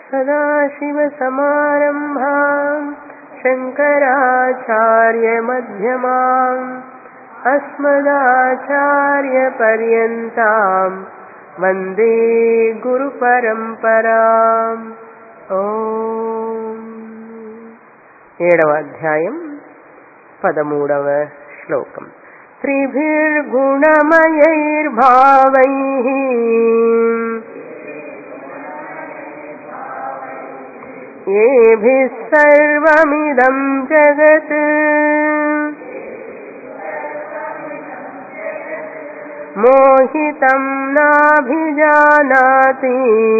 सदाशिवसमारम्भाम् शङ्कराचार्यमध्यमाम् अस्मदाचार्यपर्यन्ताम् वन्दे गुरुपरम्पराम् ఓం ఏడవ అధ్యాయం పదమూడవ శ్లోకం త్రిభిర్గుణమయైర్భావైः येभिः सर्वमिदं जगत् मोहितं नाभिजानाति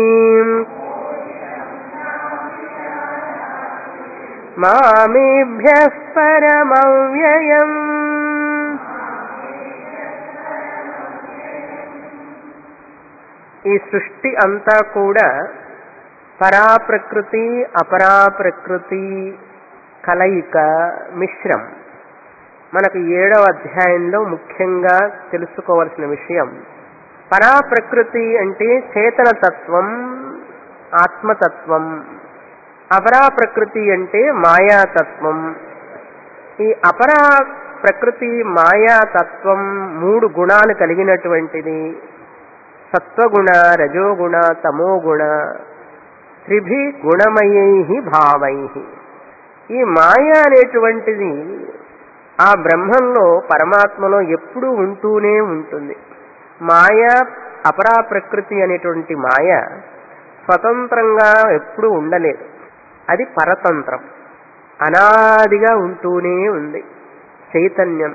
मामेभ्यः परमव्ययम् ఈ సృష్టి అంతా కూడా పరాప్రకృతి అపరాప్రకృతి కలయిక మిశ్రం మనకు ఏడవ అధ్యాయంలో ముఖ్యంగా తెలుసుకోవలసిన విషయం పరాప్రకృతి అంటే చేతనతత్వం ఆత్మతత్వం అపరా ప్రకృతి అంటే మాయాతత్వం ఈ అపరా ప్రకృతి మాయాతత్వం మూడు గుణాలు కలిగినటువంటిది సత్వగుణ రజోగుణ తమోగుణ త్రిభి గుణమయై భావై ఈ మాయ అనేటువంటిది ఆ బ్రహ్మంలో పరమాత్మలో ఎప్పుడూ ఉంటూనే ఉంటుంది మాయ అపరా ప్రకృతి అనేటువంటి మాయ స్వతంత్రంగా ఎప్పుడూ ఉండలేదు అది పరతంత్రం అనాదిగా ఉంటూనే ఉంది చైతన్యం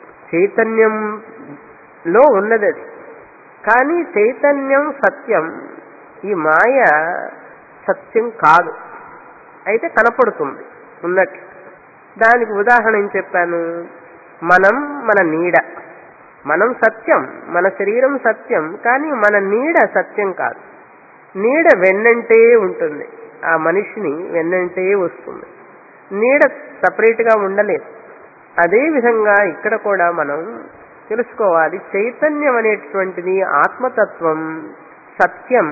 చైతన్యంలో ఉన్నది అది కానీ చైతన్యం సత్యం ఈ మాయ సత్యం కాదు అయితే కనపడుతుంది ఉన్నట్టు దానికి ఉదాహరణ ఏం చెప్పాను మనం మన నీడ మనం సత్యం మన శరీరం సత్యం కానీ మన నీడ సత్యం కాదు నీడ వెన్నంటే ఉంటుంది ఆ మనిషిని వెన్నంటే వస్తుంది నీడ సపరేట్గా ఉండలేదు అదే విధంగా ఇక్కడ కూడా మనం తెలుసుకోవాలి చైతన్యం అనేటువంటిది ఆత్మతత్వం సత్యం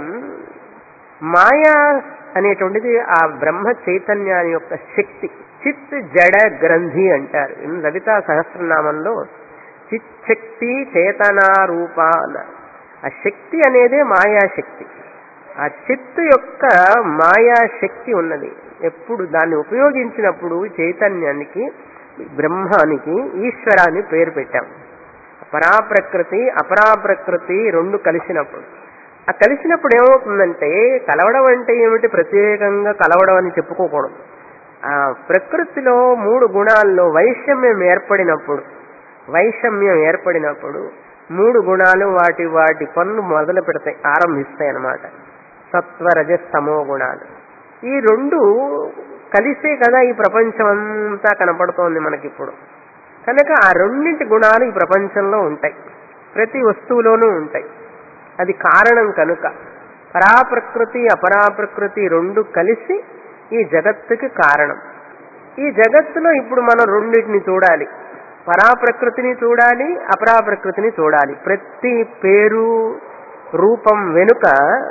మాయా అనేటువంటిది ఆ బ్రహ్మ చైతన్యాన్ని యొక్క శక్తి చిత్ జడ గ్రంథి అంటారు లలితా సహస్రనామంలో చిత్ శక్తి చేతనా రూప అన్నారు ఆ శక్తి అనేదే మాయాశక్తి ఆ చిత్తు యొక్క మాయాశక్తి ఉన్నది ఎప్పుడు దాన్ని ఉపయోగించినప్పుడు చైతన్యానికి బ్రహ్మానికి ఈశ్వరాన్ని పేరు పెట్టాం పరాప్రకృతి అపరాప్రకృతి రెండు కలిసినప్పుడు ఆ కలిసినప్పుడు ఏమవుతుందంటే కలవడం అంటే ఏమిటి ప్రత్యేకంగా కలవడం అని చెప్పుకోకూడదు ఆ ప్రకృతిలో మూడు గుణాల్లో వైషమ్యం ఏర్పడినప్పుడు వైషమ్యం ఏర్పడినప్పుడు మూడు గుణాలు వాటి వాటి పనులు మొదలు పెడతాయి ఆరంభిస్తాయి అన్నమాట సత్వ రజస్తమో గుణాలు ఈ రెండు కలిసే కదా ఈ ప్రపంచం అంతా కనపడుతోంది మనకిప్పుడు కనుక ఆ రెండింటి గుణాలు ఈ ప్రపంచంలో ఉంటాయి ప్రతి వస్తువులోనూ ఉంటాయి అది కారణం కనుక పరాప్రకృతి అపరాప్రకృతి రెండు కలిసి ఈ జగత్తుకి కారణం ఈ జగత్తులో ఇప్పుడు మనం రెండింటిని చూడాలి పరాప్రకృతిని చూడాలి అపరాప్రకృతిని చూడాలి ప్రతి పేరు రూపం వెనుక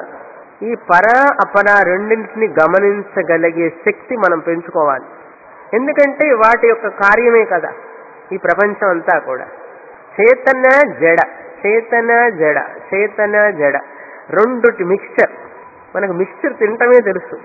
ఈ పర అపర రెండింటిని గమనించగలిగే శక్తి మనం పెంచుకోవాలి ఎందుకంటే వాటి యొక్క కార్యమే కదా ఈ ప్రపంచం అంతా కూడా చేతన జడ చేతన జడ చేతన జడ రెండుటి మిక్స్చర్ మనకు మిక్స్చర్ తినటమే తెలుసు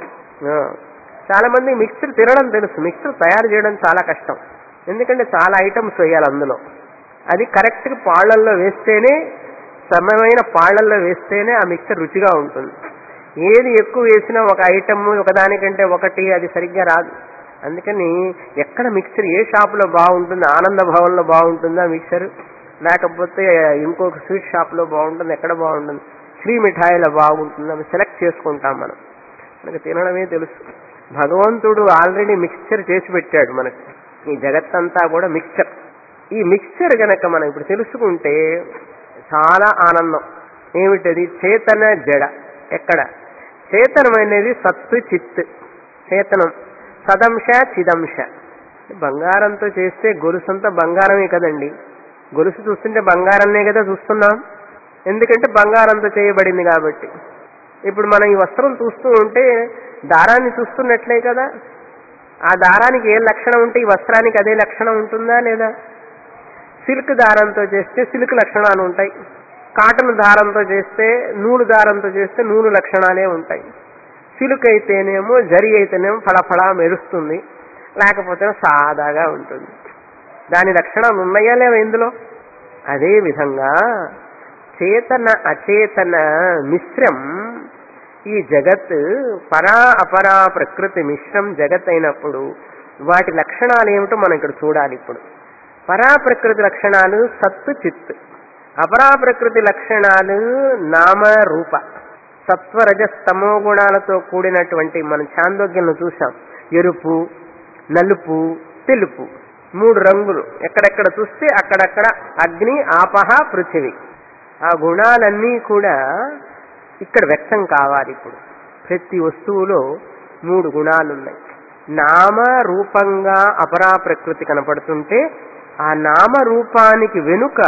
చాలా మంది మిక్స్చర్ తినడం తెలుసు మిక్స్చర్ తయారు చేయడం చాలా కష్టం ఎందుకంటే చాలా ఐటమ్స్ వేయాలి అందులో అది కరెక్ట్గా పాళ్లల్లో వేస్తేనే సమయమైన పాళ్లల్లో వేస్తేనే ఆ మిక్చర్ రుచిగా ఉంటుంది ఏది ఎక్కువ వేసినా ఒక ఐటమ్ ఒకదానికంటే ఒకటి అది సరిగ్గా రాదు అందుకని ఎక్కడ మిక్చర్ ఏ షాపులో బాగుంటుంది ఆనంద భవన్లో బాగుంటుందా మిక్చర్ లేకపోతే ఇంకొక స్వీట్ షాప్లో బాగుంటుంది ఎక్కడ బాగుంటుంది శ్రీ మిఠాయిలో బాగుంటుంది అవి సెలెక్ట్ చేసుకుంటాం మనం మనకు తినడమే తెలుసు భగవంతుడు ఆల్రెడీ మిక్స్చర్ చేసి పెట్టాడు మనకి ఈ జగత్తంతా కూడా మిక్స్చర్ ఈ మిక్స్చర్ గనక మనం ఇప్పుడు తెలుసుకుంటే చాలా ఆనందం ఏమిటది చేతన జడ ఎక్కడ చేతనం అనేది సత్తు చిత్ చేతనం సదంశ చిదంశ బంగారంతో చేస్తే గొలుసంతా బంగారమే కదండి గొలుసు చూస్తుంటే బంగారమే కదా చూస్తున్నాం ఎందుకంటే బంగారంతో చేయబడింది కాబట్టి ఇప్పుడు మనం ఈ వస్త్రం చూస్తూ ఉంటే దారాన్ని చూస్తున్నట్లే కదా ఆ దారానికి ఏ లక్షణం ఉంటే ఈ వస్త్రానికి అదే లక్షణం ఉంటుందా లేదా సిల్క్ దారంతో చేస్తే సిల్క్ లక్షణాలు ఉంటాయి కాటన్ దారంతో చేస్తే నూలు దారంతో చేస్తే నూలు లక్షణాలే ఉంటాయి సిల్క్ అయితేనేమో జరి అయితేనేమో ఫళఫళ మెరుస్తుంది లేకపోతే సాదాగా ఉంటుంది దాని లక్షణాలు ఉన్నాయా లేవా ఇందులో అదే విధంగా చేతన అచేతన మిశ్రం ఈ జగత్ పరా అపరా ప్రకృతి మిశ్రం జగత్ అయినప్పుడు వాటి లక్షణాలు ఏమిటో మనం ఇక్కడ చూడాలి ఇప్పుడు పరా ప్రకృతి లక్షణాలు సత్తు చిత్ అపరా ప్రకృతి లక్షణాలు నామ రూప సత్వరజస్తమో గుణాలతో కూడినటువంటి మన చాందోగ్యంలో చూసాం ఎరుపు నలుపు తెలుపు మూడు రంగులు ఎక్కడెక్కడ చూస్తే అక్కడక్కడ అగ్ని ఆపహ పృథివీ ఆ గుణాలన్నీ కూడా ఇక్కడ వ్యక్తం కావాలి ఇప్పుడు ప్రతి వస్తువులో మూడు గుణాలు ఉన్నాయి నామ రూపంగా అపరా ప్రకృతి కనపడుతుంటే ఆ నామ రూపానికి వెనుక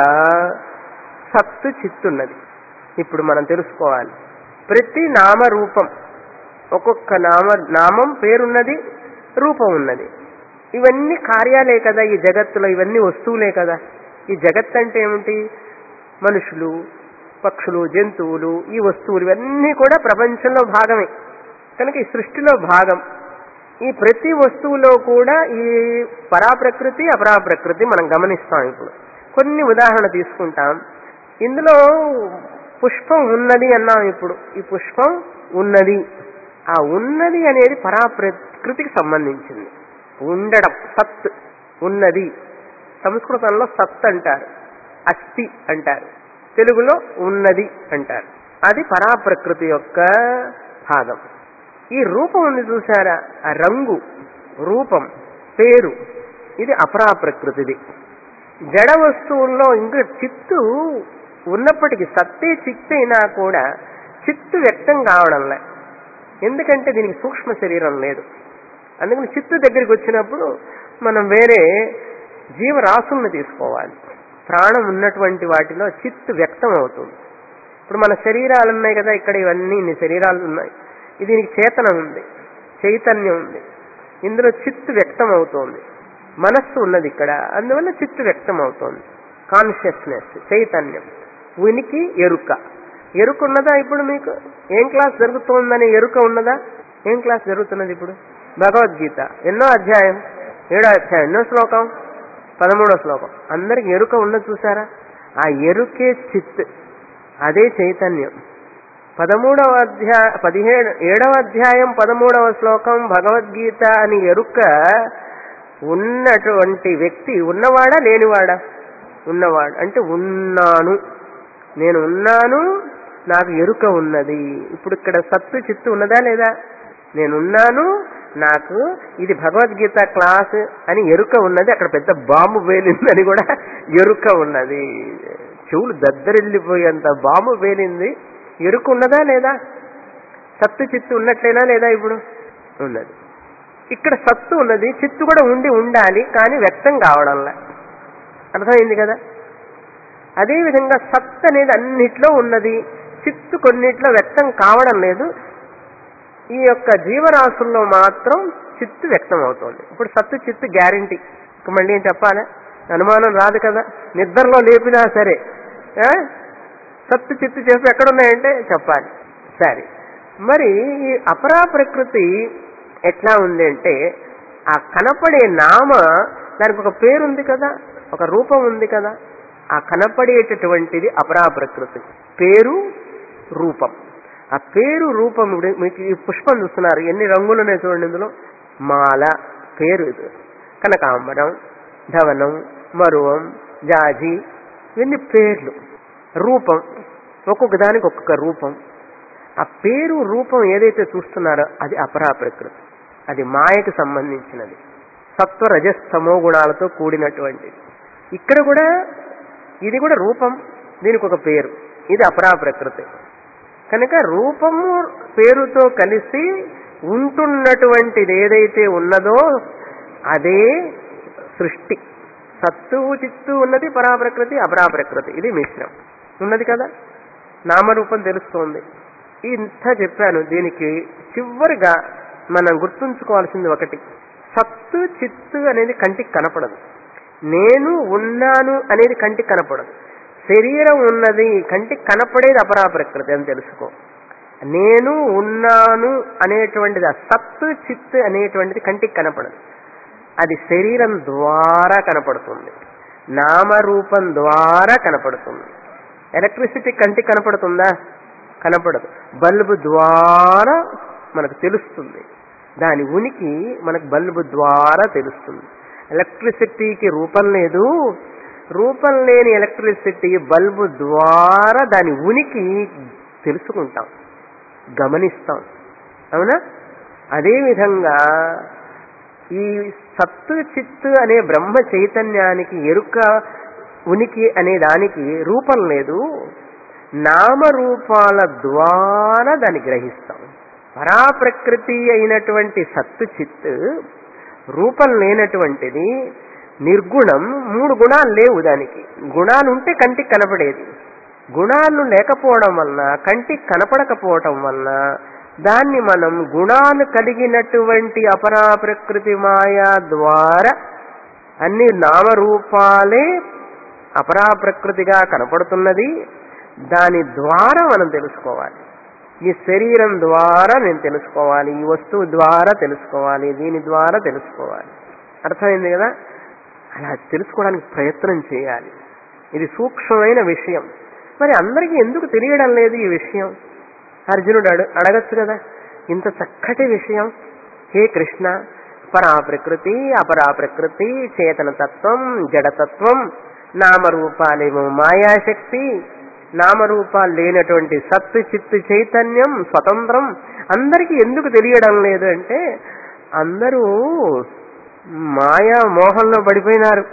సత్తు చిత్తున్నది ఇప్పుడు మనం తెలుసుకోవాలి ప్రతి నామరూపం ఒక్కొక్క నామ నామం పేరున్నది రూపం ఉన్నది ఇవన్నీ కార్యాలే కదా ఈ జగత్తులో ఇవన్నీ వస్తువులే కదా ఈ జగత్ అంటే ఏమిటి మనుషులు పక్షులు జంతువులు ఈ వస్తువులు ఇవన్నీ కూడా ప్రపంచంలో భాగమే కనుక ఈ సృష్టిలో భాగం ఈ ప్రతి వస్తువులో కూడా ఈ పరాప్రకృతి అపరాప్రకృతి మనం గమనిస్తాం ఇప్పుడు కొన్ని ఉదాహరణ తీసుకుంటాం ఇందులో పుష్పం ఉన్నది అన్నాం ఇప్పుడు ఈ పుష్పం ఉన్నది ఆ ఉన్నది అనేది పరాప్రకృతికి సంబంధించింది ఉండడం సత్ ఉన్నది సంస్కృతంలో సత్ అంటారు అస్థి అంటారు తెలుగులో ఉన్నది అంటారు అది పరాప్రకృతి యొక్క భాగం ఈ రూపం ఉంది చూసారా ఆ రంగు రూపం పేరు ఇది అపరాప్రకృతిది జడ వస్తువుల్లో ఇంకా చిత్తు ఉన్నప్పటికీ సత్తే చిత్తైనా కూడా చిత్తు వ్యక్తం కావడంలే ఎందుకంటే దీనికి సూక్ష్మ శరీరం లేదు అందుకని చిత్తు దగ్గరికి వచ్చినప్పుడు మనం వేరే జీవరాశుల్ని తీసుకోవాలి ప్రాణం ఉన్నటువంటి వాటిలో చిత్తు వ్యక్తం అవుతుంది ఇప్పుడు మన శరీరాలు ఉన్నాయి కదా ఇక్కడ ఇవన్నీ ఇన్ని శరీరాలు ఉన్నాయి దీనికి చేతనం ఉంది చైతన్యం ఉంది ఇందులో చిత్తు వ్యక్తం అవుతోంది మనస్సు ఉన్నది ఇక్కడ అందువల్ల చిత్తు వ్యక్తం అవుతోంది కాన్షియస్నెస్ చైతన్యం ఉనికి ఎరుక ఎరుక ఉన్నదా ఇప్పుడు మీకు ఏం క్లాస్ జరుగుతోందని ఎరుక ఉన్నదా ఏం క్లాస్ జరుగుతున్నది ఇప్పుడు భగవద్గీత ఎన్నో అధ్యాయం ఏడో అధ్యాయం ఎన్నో శ్లోకం పదమూడో శ్లోకం అందరికి ఎరుక ఉన్నది చూసారా ఆ ఎరుకే చిత్ అదే చైతన్యం పదమూడవ అధ్యాయ పదిహేడు ఏడవ అధ్యాయం పదమూడవ శ్లోకం భగవద్గీత అని ఎరుక ఉన్నటువంటి వ్యక్తి ఉన్నవాడా లేనివాడా ఉన్నవాడు అంటే ఉన్నాను నేను ఉన్నాను నాకు ఎరుక ఉన్నది ఇప్పుడు ఇక్కడ సత్తు చిత్తు ఉన్నదా లేదా నేనున్నాను నాకు ఇది భగవద్గీత క్లాస్ అని ఎరుక ఉన్నది అక్కడ పెద్ద బాంబు పేలిందని కూడా ఎరుక ఉన్నది చెవులు దద్దరిల్లిపోయేంత బాంబు పేలింది ఎరుక ఉన్నదా లేదా సత్తు చిత్తు ఉన్నట్లేనా లేదా ఇప్పుడు ఉన్నది ఇక్కడ సత్తు ఉన్నది చిత్తు కూడా ఉండి ఉండాలి కానీ వ్యక్తం కావడంలా అర్థమైంది కదా అదేవిధంగా సత్ అనేది అన్నిట్లో ఉన్నది చిత్తు కొన్నిట్లో వ్యక్తం కావడం లేదు ఈ యొక్క జీవరాశుల్లో మాత్రం చిత్తు వ్యక్తం అవుతోంది ఇప్పుడు సత్తు చిత్తు గ్యారంటీ ఇక మళ్ళీ ఏం చెప్పాలా అనుమానం రాదు కదా నిద్రలో లేపినా సరే ఆ? సత్తు చిత్తు చెప్పి ఎక్కడున్నాయంటే చెప్పాలి సరే మరి ఈ అపరా ప్రకృతి ఎట్లా ఉంది అంటే ఆ కనపడే నామ దానికి ఒక పేరు ఉంది కదా ఒక రూపం ఉంది కదా ఆ కనపడేటటువంటిది అపరా ప్రకృతి పేరు రూపం ఆ పేరు రూపం ఇప్పుడు మీకు ఈ పుష్పం చూస్తున్నారు ఎన్ని రంగులు ఉన్నాయి చూడండి ఇందులో మాల పేరు ఇది కనకాంబరం ధవనం మరువం జాజి ఇవన్నీ పేర్లు రూపం ఒక్కొక్క దానికి ఒక్కొక్క రూపం ఆ పేరు రూపం ఏదైతే చూస్తున్నారో అది అపరా ప్రకృతి అది మాయకు సంబంధించినది సత్వ రజస్తమో గుణాలతో కూడినటువంటిది ఇక్కడ కూడా ఇది కూడా రూపం దీనికి ఒక పేరు ఇది అపరా ప్రకృతి కనుక రూపము పేరుతో కలిసి ఉంటున్నటువంటిది ఏదైతే ఉన్నదో అదే సృష్టి సత్తు చిత్తు ఉన్నది పరాప్రకృతి అపరాప్రకృతి ఇది మిశ్రం ఉన్నది కదా నామరూపం తెలుస్తోంది ఇంత చెప్పాను దీనికి చివరిగా మనం గుర్తుంచుకోవాల్సింది ఒకటి సత్తు చిత్తు అనేది కంటికి కనపడదు నేను ఉన్నాను అనేది కంటికి కనపడదు శరీరం ఉన్నది కంటికి కనపడేది అపరా ప్రకృతి అని తెలుసుకో నేను ఉన్నాను అనేటువంటిది ఆ సత్తు చిత్తు అనేటువంటిది కంటికి కనపడదు అది శరీరం ద్వారా కనపడుతుంది నామరూపం ద్వారా కనపడుతుంది ఎలక్ట్రిసిటీ కంటికి కనపడుతుందా కనపడదు బల్బు ద్వారా మనకు తెలుస్తుంది దాని ఉనికి మనకు బల్బు ద్వారా తెలుస్తుంది ఎలక్ట్రిసిటీకి రూపం లేదు రూపం లేని ఎలక్ట్రిసిటీ బల్బు ద్వారా దాని ఉనికి తెలుసుకుంటాం గమనిస్తాం అవునా అదేవిధంగా ఈ సత్తు చిత్తు అనే బ్రహ్మ చైతన్యానికి ఎరుక ఉనికి అనే దానికి రూపం లేదు నామరూపాల ద్వారా దాన్ని గ్రహిస్తాం పరాప్రకృతి అయినటువంటి సత్తు చిత్తు రూపం లేనటువంటిది నిర్గుణం మూడు గుణాలు లేవు దానికి గుణాలు ఉంటే కంటికి కనపడేది గుణాలు లేకపోవడం వలన కంటికి కనపడకపోవటం వలన దాన్ని మనం గుణాలు కలిగినటువంటి అపరా ప్రకృతి మాయా ద్వారా అన్ని నామరూపాలే అపరా ప్రకృతిగా కనపడుతున్నది దాని ద్వారా మనం తెలుసుకోవాలి ఈ శరీరం ద్వారా నేను తెలుసుకోవాలి ఈ వస్తువు ద్వారా తెలుసుకోవాలి దీని ద్వారా తెలుసుకోవాలి అర్థమైంది కదా అలా తెలుసుకోవడానికి ప్రయత్నం చేయాలి ఇది సూక్ష్మమైన విషయం మరి అందరికీ ఎందుకు తెలియడం లేదు ఈ విషయం అర్జునుడు అడు అడగచ్చు కదా ఇంత చక్కటి విషయం హే కృష్ణ పరా ప్రకృతి అపరా ప్రకృతి చేతన తత్వం జడతత్వం నామరూపాలేమో మాయాశక్తి నామరూపాలు లేనటువంటి సత్తు చిత్తు చైతన్యం స్వతంత్రం అందరికీ ఎందుకు తెలియడం లేదు అంటే అందరూ మాయా మోహంలో పడిపోయినారు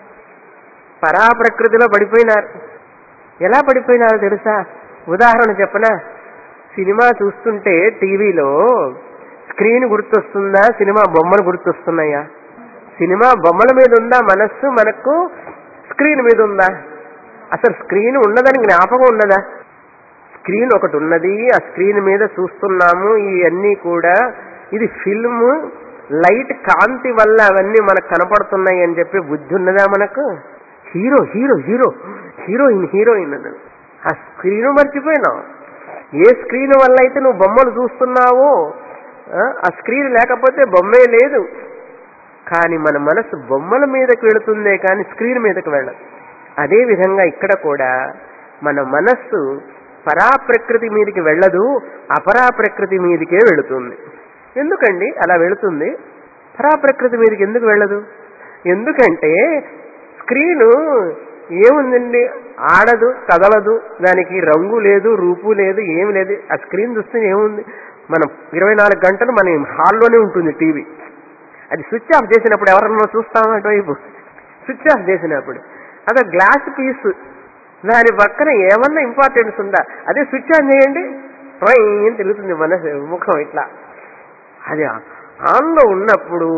పరాప్రకృతిలో పడిపోయినారు ఎలా పడిపోయినారో తెలుసా ఉదాహరణ చెప్పనా సినిమా చూస్తుంటే టీవీలో స్క్రీన్ గుర్తొస్తుందా సినిమా బొమ్మలు గుర్తొస్తున్నాయా సినిమా బొమ్మల మీద ఉందా మనస్సు మనకు స్క్రీన్ మీద ఉందా అసలు స్క్రీన్ ఉన్నదని జ్ఞాపకం ఉన్నదా స్క్రీన్ ఒకటి ఉన్నది ఆ స్క్రీన్ మీద చూస్తున్నాము ఇవన్నీ కూడా ఇది ఫిల్మ్ లైట్ కాంతి వల్ల అవన్నీ మనకు కనపడుతున్నాయి అని చెప్పి బుద్ధి ఉన్నదా మనకు hero hero hero heroine heroine అన్నది ఆ స్క్రీన్ మర్చిపోయినావు ఏ స్క్రీన్ వల్ల అయితే నువ్వు బొమ్మలు చూస్తున్నావో ఆ, ఆ స్క్రీన్ లేకపోతే బొమ్మే లేదు కానీ మన మనసు బొమ్మల మీదకి వెళుతుందే కానీ స్క్రీన్ మీదకి వెళ్ళదు అదే విధంగా ఇక్కడ కూడా మన మనస్సు పరాప్రకృతి మీదకి వెళ్ళదు అపరాప్రకృతి మీదకే వెళుతుంది ఎందుకండి అలా వెళుతుంది పరాప్రకృతి మీదకి ఎందుకు వెళ్ళదు ఎందుకంటే స్క్రీను ఏముందండి ఆడదు కదలదు దానికి రంగు లేదు రూపు లేదు ఏమి లేదు ఆ స్క్రీన్ చూస్తే ఏముంది మనం ఇరవై నాలుగు గంటలు మన హాల్లోనే ఉంటుంది టీవీ అది స్విచ్ ఆఫ్ చేసినప్పుడు ఎవరన్నా చూస్తాం అటువైపు స్విచ్ ఆఫ్ చేసినప్పుడు అదే గ్లాస్ పీస్ దాని పక్కన ఏమన్నా ఇంపార్టెన్స్ ఉందా అదే స్విచ్ ఆన్ చేయండి ట్రై అని తిరుగుతుంది మనసు ముఖం ఇట్లా అది ఆన్లో ఉన్నప్పుడు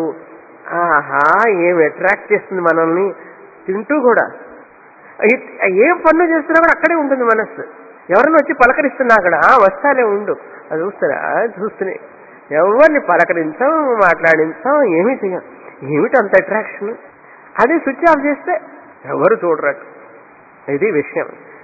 ఆహా ఏం అట్రాక్ట్ చేస్తుంది మనల్ని తింటూ కూడా ఇట్- ఏ పనులు చేస్తున్నా కూడా అక్కడే ఉంటుంది మనస్సు ఎవరైనా వచ్చి పలకరిస్తున్నా అక్కడ "ఆ, వస్తాలే ఉండు అది చూస్తారా చూస్తూనే ఎవరిని పలకరించాం మాట్లాడించాం ఏమీ చెయ్యం ఏమిటి అంత అట్రాక్షన్ అదే స్విచ్ ఆఫ్ చేస్తే ఎవరు చూడరట ఇది విషయం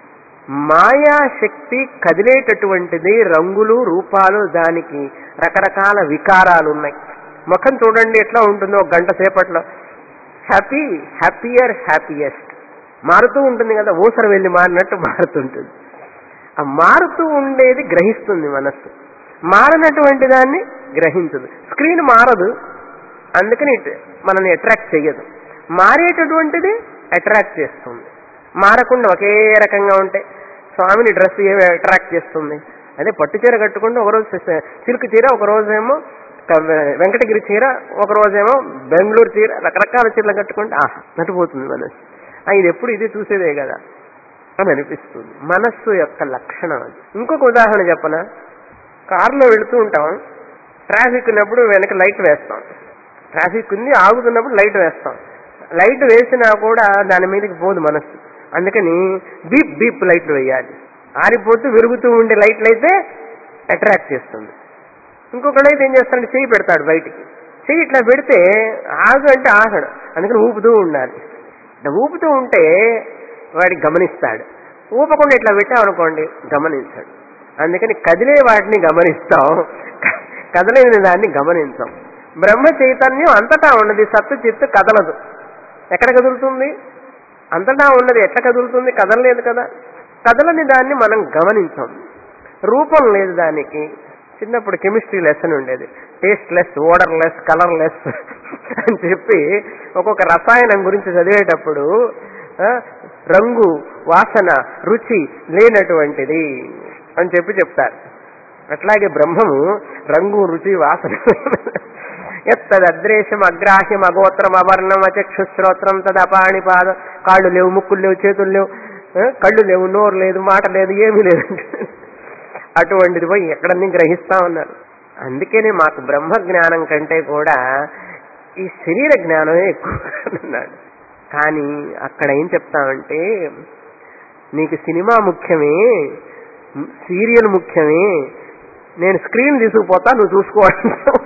మాయా శక్తి కదిలేటటువంటిది రంగులు రూపాలు దానికి రకరకాల వికారాలు ఉన్నాయి ముఖం చూడండి ఎట్లా ఉంటుందో ఒక గంట సేపట్లో హ్యాపీ హ్యాపీయర్ హ్యాపీయెస్ట్ మారుతూ ఉంటుంది కదా ఊసర వెళ్ళి మారినట్టు మారుతుంటుంది ఆ మారుతూ ఉండేది గ్రహిస్తుంది మనస్సు మారినటువంటి దాన్ని గ్రహించదు స్క్రీన్ మారదు అందుకని ఇట్- మనల్ని అట్రాక్ట్ చెయ్యదు మారేటటువంటిది అట్రాక్ట్ చేస్తుంది మారకుండా ఒకే రకంగా ఉంటే స్వామిని డ్రెస్ ఏమి అట్రాక్ట్ చేస్తుంది అదే పట్టు చీర కట్టుకుంటే ఒకరోజు సిస్- సిల్క్ చీర ఒక రోజేమో క- వెంకటగిరి చీర ఒక రోజేమో బెంగళూరు చీర రకరకాల చీరలు కట్టుకుంటే ఆహ్ నటిపోతుంది మనసు ఆ, ఇది ఎప్పుడు ఇది చూసేదే కదా అని అనిపిస్తుంది మనస్సు యొక్క లక్షణం అది ఇంకొక ఉదాహరణ చెప్పనా కారులో వెళుతూ ఉంటాం ట్రాఫిక్ ఉన్నప్పుడు వెనక లైట్ వేస్తాం ట్రాఫిక్ ఉంది ఆగుతున్నప్పుడు లైట్ వేస్తాం లైట్ వేసినా కూడా దాని మీదకి పోదు మనస్సు అందుకని బీప్ బీప్ లైట్లు వేయాలి ఆరిపోతూ విరుగుతూ ఉండే లైట్లు అయితే అట్రాక్ట్ చేస్తుంది ఇంకొకడైతే ఏం చేస్తాడు చెయ్యి పెడతాడు బయటికి చెయ్యి ఇట్లా పెడితే ఆగు అంటే ఆగడు అందుకని ఊపుతూ ఉండాలి ఇట్లా ఊపుతూ ఉంటే వాడికి గమనిస్తాడు ఊపకుండా ఇట్లా పెట్టామనుకోండి గమనించాడు అందుకని కదిలే వాటిని గమనిస్తాం క- కదలేని దాన్ని గమనించాం బ్రహ్మ చైతన్యం అంతటా ఉన్నది సత్తు చిత్తు కదలదు ఎక్కడ కదులుతుంది అంతటా ఉన్నది ఎట్లా కదులుతుంది కదలలేదు కదా కదలని దాన్ని మనం గమనించాం రూపం లేదు దానికి చిన్నప్పుడు కెమిస్ట్రీ లెసన్ ఉండేది tasteless odourless colourless అని చెప్పి ఒక్కొక్క రసాయనం గురించి చదివేటప్పుడు ఆ, రంగు వాసన రుచి లేనటువంటిది అని చెప్పి చెప్తారు అట్లాగే బ్రహ్మము రంగు రుచి వాసన ఎత్తదద్రేశం అగ్రాహ్యం అగోత్రం అవర్ణం అచక్షుశ్రోత్రం తదపాణి పాద కాళ్ళు లేవు ముక్కులు లేవు చేతులు లేవు ఆ, కళ్ళు లేవు నోరు లేదు మాట లేదు ఏమీ లేదు అటువంటిది పోయి ఎక్కడన్నీ గ్రహిస్తా ఉన్నారు అందుకనే మాకు బ్రహ్మ జ్ఞానం కంటే కూడా ఈ శరీర జ్ఞానమే ఎక్కువ అన్నాడు కానీ అక్కడ ఏం చెప్తామంటే నీకు సినిమా ముఖ్యమే సీరియల్ ముఖ్యమే నేను స్క్రీన్ తీసుకుపోతా నువ్వు చూసుకోవాలి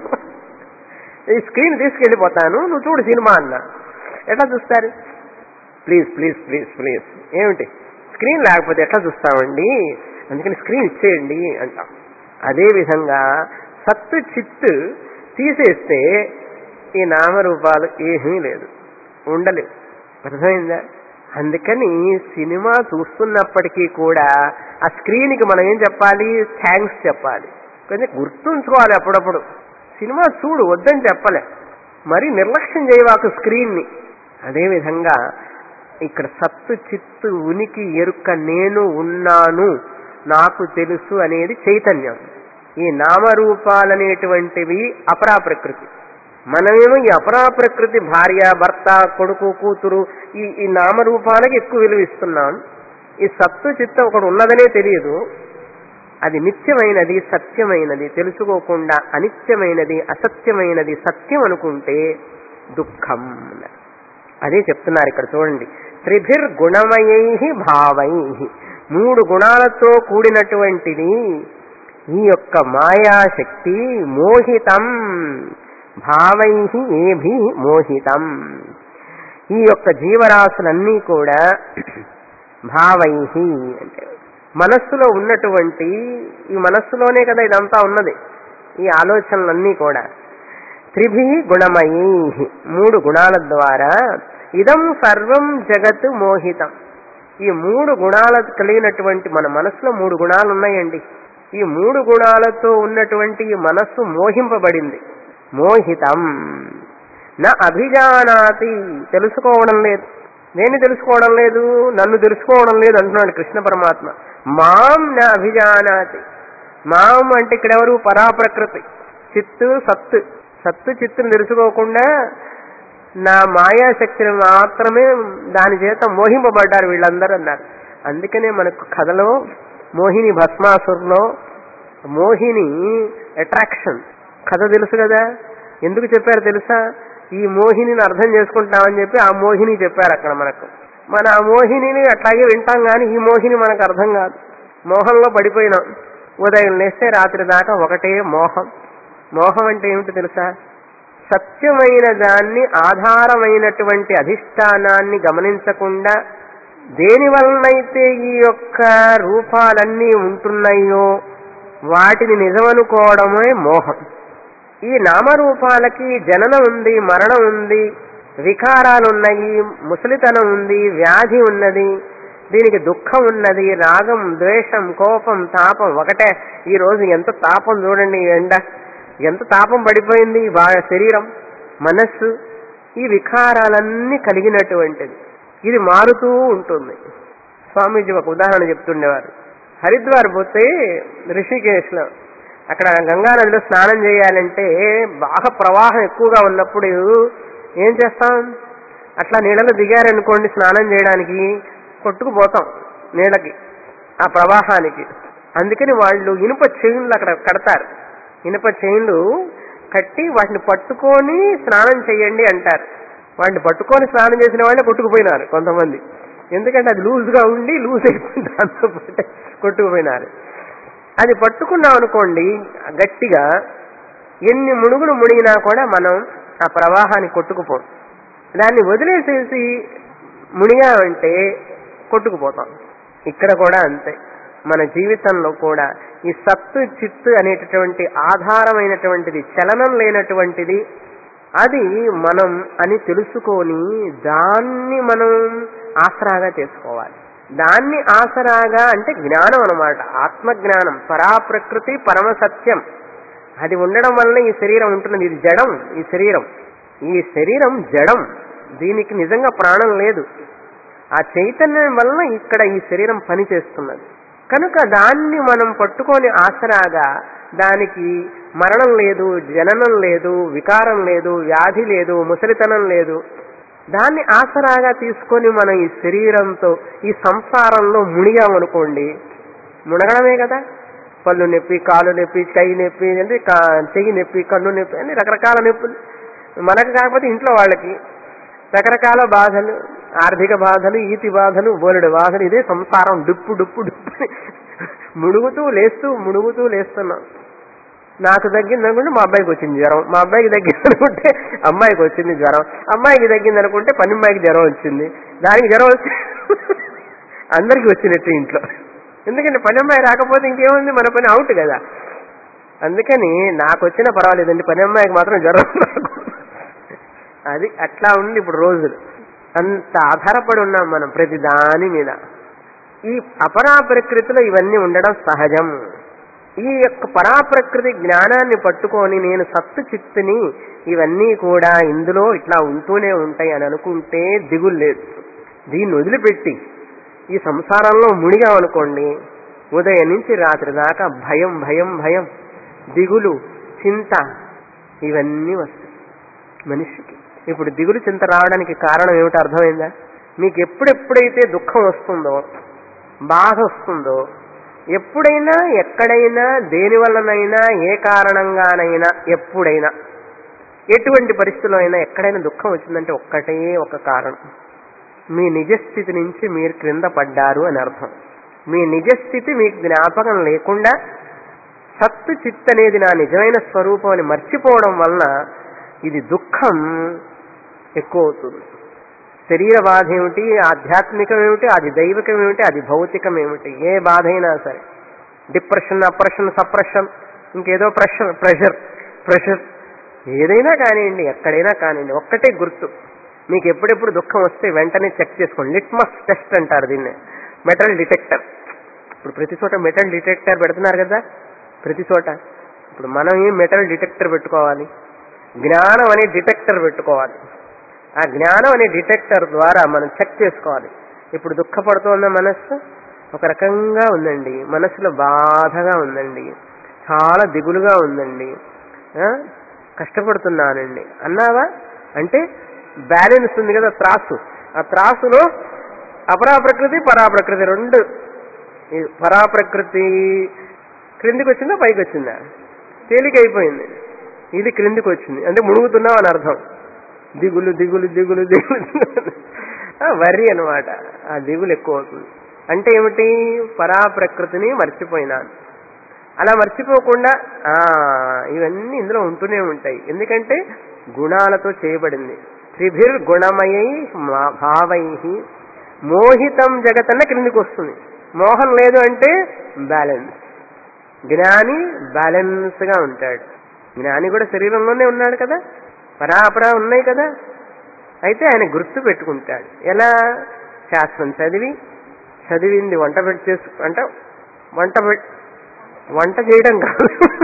ఈ స్క్రీన్ తీసుకెళ్ళిపోతాను నువ్వు చూడు సినిమా అన్న ఎట్లా చూస్తారు ప్లీజ్ ప్లీజ్ ప్లీజ్ ప్లీజ్ ఏమిటి స్క్రీన్ లేకపోతే ఎట్లా చూస్తామండి అందుకని స్క్రీన్ ఇచ్చేయండి అంటాం అదే విధంగా సత్తు చిత్తు తీసేస్తే ఈ నామరూపాలు ఏమీ లేదు ఉండలేవు అర్థమైందా అందుకని సినిమా చూస్తున్నప్పటికీ కూడా ఆ స్క్రీన్కి మనం ఏం చెప్పాలి థ్యాంక్స్ చెప్పాలి కొంచెం గుర్తుంచుకోవాలి అప్పుడప్పుడు సినిమా చూడు వద్దని చెప్పలే మరి నిర్లక్ష్యం చేయవాకు స్క్రీన్ని అదేవిధంగా ఇక్కడ సత్తు చిత్తు ఉనికి ఎరుక నేను ఉన్నాను నాకు తెలుసు అనేది చైతన్యం ఈ నామరూపాలనేటువంటివి అపరా ప్రకృతి మనమేమో ఈ అపరా ప్రకృతి భార్య భర్త కొడుకు కూతురు ఈ ఈ నామరూపాలకి ఎక్కువ విలువ ఇస్తున్నాం ఈ సత్తు చిత్తం ఒకటి ఉన్నదనే తెలియదు అది నిత్యమైనది సత్యమైనది తెలుసుకోకుండా అనిత్యమైనది అసత్యమైనది సత్యం అనుకుంటే దుఃఖం అన్నారు. అదే చెప్తున్నారు ఇక్కడ చూడండి త్రిభిర్ గుణమయై భావై మూడు గుణాలతో కూడినటువంటిది ఈ యొక్క మాయాశక్తి మోహితం భావై ఏభి మోహితం ఈ యొక్క జీవరాశులన్నీ కూడా భావై అంటే మనస్సులో ఉన్నటువంటి ఈ మనస్సులోనే కదా ఇదంతా ఉన్నది ఈ ఆలోచనలన్నీ కూడా త్రిభి గుణమయీ మూడు గుణాల ద్వారా ఇదం సర్వం జగత్ మోహితం ఈ మూడు గుణాల కలిగినటువంటి మన మనసులో మూడు గుణాలు ఉన్నాయండి ఈ మూడు గుణాలతో ఉన్నటువంటి ఈ మనస్సు మోహింపబడింది మోహితం నా అభిజానాతి తెలుసుకోవడం లేదు నేను తెలుసుకోవడం లేదు నన్ను తెలుసుకోవడం లేదు అంటున్నాడు కృష్ణ పరమాత్మ మాం నా అభిజానాతి మాం అంటే ఇక్కడ ఎవరు పరాప్రకృతి చిత్తు సత్తు సత్తు చిత్తును తెలుసుకోకుండా నా మాయాశక్తిని మాత్రమే దాని చేత మోహింపబడ్డారు వీళ్ళందరూ అన్నారు అందుకనే మనకు కథలో మోహిని భస్మాసురులో మోహిని అట్రాక్షన్ కథ తెలుసు కదా ఎందుకు చెప్పారు తెలుసా ఈ మోహినిని అర్థం చేసుకుంటామని చెప్పి ఆ మోహిని చెప్పారు అక్కడ మనకు మన ఆ మోహినిని అట్లాగే వింటాం కానీ ఈ మోహిని మనకు అర్థం కాదు మోహంలో పడిపోయినాం ఉదయం లేస్తే రాత్రి దాకా ఒకటే మోహం మోహం అంటే ఏమిటి తెలుసా సత్యమైన దాన్ని ఆధారమైనటువంటి అధిష్టానాన్ని గమనించకుండా దేని వలనైతే ఈ యొక్క రూపాలన్నీ ఉంటున్నాయో వాటిని నిజమనుకోవడమే మోహం ఈ నామరూపాలకి జననం ఉంది మరణం ఉంది వికారాలున్నాయి ముసలితనం ఉంది వ్యాధి ఉన్నది దీనికి దుఃఖం ఉన్నది రాగం ద్వేషం కోపం తాపం ఒకటే ఈ రోజు ఎంత తాపం చూడండి ఈ ఎండ ఎంత తాపం పడిపోయింది ఈ బా- శరీరం మనస్సు ఈ వికారాలన్నీ కలిగినటువంటిది ఇది మారుతూ ఉంటుంది స్వామీజీ ఒక ఉదాహరణ చెప్తుండేవారు హరిద్వార్ పోతే రిషికేశ్లో అక్కడ గంగా నదిలో స్నానం చేయాలంటే బాగా ప్రవాహం ఎక్కువగా ఉన్నప్పుడు ఏం చేస్తాం అట్లా నీళ్ళలో దిగారనుకోండి స్నానం చేయడానికి కొట్టుకుపోతాం నీళ్ళకి ఆ ప్రవాహానికి అందుకని వాళ్ళు ఇనుప చైన్లు అక్కడ కడతారు ఇనుప చైన్లు కట్టి వాటిని పట్టుకొని స్నానం చేయండి అంటారు వాటిని పట్టుకొని స్నానం చేసిన వాళ్ళే కొట్టుకుపోయినారు కొంతమంది ఎందుకంటే అది లూజ్గా ఉండి లూజ్ అయిపోయింది దాంతో పాటే కొట్టుకుపోయినారు అది పట్టుకున్నాం అనుకోండి గట్టిగా ఎన్ని మునుగులు మునిగినా కూడా మనం ఆ ప్రవాహాన్ని కొట్టుకుపోం దాన్ని వదిలేసేసి మునిగామంటే కొట్టుకుపోతాం ఇక్కడ కూడా అంతే మన జీవితంలో కూడా ఈ సత్తు చిత్తు అనేటటువంటి ఆధారమైనటువంటిది చలనం లేనటువంటిది అది మనం అని తెలుసుకొని దాన్ని మనం ఆసరాగా చేసుకోవాలి దాన్ని ఆసరాగా అంటే జ్ఞానం అనమాట ఆత్మజ్ఞానం పరాప్రకృతి పరమ సత్యం అది ఉండడం వల్ల ఈ శరీరం ఉంటున్నది ఇది జడం ఈ శరీరం ఈ శరీరం జడం దీనికి నిజంగా ప్రాణం లేదు ఆ చైతన్యం వలన ఇక్కడ ఈ శరీరం పనిచేస్తున్నది కనుక దాన్ని మనం పట్టుకొని ఆసరాగా దానికి మరణం లేదు జననం లేదు వికారం లేదు వ్యాధి లేదు ముసలితనం లేదు దాన్ని ఆసరాగా తీసుకొని మనం ఈ శరీరంతో ఈ సంసారంలో మునిగామనుకోండి మునగడమే కదా పళ్ళు నొప్పి కాలు నొప్పి చెయ్యి నొప్పి అంటే కా- చెయ్యి నొప్పి కన్ను నొప్పి అని రకరకాల నొప్పులు మనకు కాకపోతే ఇంట్లో వాళ్ళకి రకరకాల బాధలు ఆర్థిక బాధలు ఈతి బాధలు బోలెడు బాధలు ఇదే సంసారం డుప్పు డుప్పు డుప్పు అని మునుగుతూ లేస్తూ మునుగుతూ లేస్తున్నాం నాకు తగ్గింది అనుకుంటే మా అబ్బాయికి వచ్చింది జ్వరం మా అబ్బాయికి తగ్గింది అనుకుంటే అమ్మాయికి వచ్చింది జ్వరం అమ్మాయికి తగ్గింది అనుకుంటే పని అమ్మాయికి జ్వరం వచ్చింది దానికి జ్వరం వచ్చి అందరికీ వచ్చినట్టు ఇంట్లో ఎందుకంటే పని అమ్మాయి రాకపోతే ఇంకేముంది మన పని అవుట్ కదా అందుకని నాకు వచ్చినా పర్వాలేదండి పని అమ్మాయికి మాత్రం జ్వరం రాకూడదు. అది అట్లా ఉంది ఇప్పుడు రోజులు అంత ఆధారపడి ఉన్నాం మనం ప్రతి దాని మీద ఈ అపరా ప్రకృతిలో ఇవన్నీ ఉండడం సహజం ఈ యొక్క పరాప్రకృతి జ్ఞానాన్ని పట్టుకొని నేను సత్తు చిత్తుని ఇవన్నీ కూడా ఇందులో ఇట్లా ఉంటూనే ఉంటాయి అని అనుకుంటే దిగులు లేదు దీన్ని వదిలిపెట్టి ఈ సంసారంలో మునిగామనుకోండి ఉదయం నుంచి రాత్రి దాకా భయం భయం భయం దిగులు చింత ఇవన్నీ వస్తాయి మనిషికి ఇప్పుడు దిగులు చింత రావడానికి కారణం ఏమిటో అర్థమైందా మీకు ఎప్పుడెప్పుడైతే దుఃఖం వస్తుందో బాధ వస్తుందో ఎప్పుడైనా ఎక్కడైనా దేని వల్లనైనా ఏ కారణంగానైనా ఎప్పుడైనా ఎటువంటి పరిస్థితుల్లో అయినా ఎక్కడైనా దుఃఖం వచ్చిందంటే ఒక్కటే ఒక కారణం మీ నిజస్థితి నుంచి మీరు క్రింద పడ్డారు అని అర్థం మీ నిజస్థితి మీకు జ్ఞాపకం లేకుండా సత్తు చిత్ అనేది నా నిజమైన స్వరూపం అని మర్చిపోవడం వలన ఇది దుఃఖం ఎక్కువ అవుతుంది శరీర బాధ ఏమిటి ఆధ్యాత్మికం ఏమిటి అది దైవికం ఏమిటి అది భౌతికం ఏమిటి ఏ బాధ అయినా సరే డిప్రెషన్ అప్రెషన్ సప్రెషన్ ఇంకేదో ప్రెషర్ ప్రెషర్ ప్రెషర్ ఏదైనా కానివ్వండి ఎక్కడైనా కానివ్వండి ఒక్కటే గుర్తు మీకు ఎప్పుడెప్పుడు దుఃఖం వస్తే వెంటనే చెక్ చేసుకోండి లిట్మస్ టెస్ట్ అంటారు దీన్ని మెటల్ డిటెక్టర్ ఇప్పుడు ప్రతి చోట మెటల్ డిటెక్టర్ పెడుతున్నారు కదా ప్రతి చోట ఇప్పుడు మనం ఏం మెటల్ డిటెక్టర్ పెట్టుకోవాలి జ్ఞానం అనే డిటెక్టర్ పెట్టుకోవాలి ఆ జ్ఞానం అనే డిటెక్టర్ ద్వారా మనం చెక్ చేసుకోవాలి ఇప్పుడు దుఃఖపడుతోన్న మనస్సు ఒక రకంగా ఉందండి మనసులో బాధగా ఉందండి చాలా దిగులుగా ఉందండి ఆ, కష్టపడుతున్నానండి అన్నావా అంటే బ్యాలెన్స్ ఉంది కదా త్రాసు ఆ త్రాసులో అపరాప్రకృతి పరాప్రకృతి రెండు ఈ పరాప్రకృతి క్రిందికి వచ్చిందా పైకి వచ్చిందా తేలిక అయిపోయింది ఇది క్రిందికి వచ్చింది అంటే మునుగుతున్నావు అని అర్థం దిగులు దిగులు దిగులు దిగులు వర్రి అనమాట ఆ దిగులు ఎక్కువ అవుతుంది అంటే ఏమిటి పరాప్రకృతిని మర్చిపోయినాను అలా మర్చిపోకుండా ఆ ఇవన్నీ ఇందులో ఉంటూనే ఉంటాయి ఎందుకంటే గుణాలతో చేయబడింది త్రిభిర్ గుణమయై మా- భావై మోహితం జగతన్న క్రిందికి వస్తుంది మోహం లేదు అంటే బ్యాలెన్స్ జ్ఞాని బ్యాలెన్స్ గా ఉంటాడు జ్ఞాని కూడా శరీరంలోనే ఉన్నాడు కదా పరాపరా ఉన్నాయి కదా అయితే ఆయన గుర్తు పెట్టుకుంటాడు ఎలా శాస్త్రం చదివి చదివింది వంట పెట్టి చేసు అంటే వంట పెట్ వంట చేయడం కాదు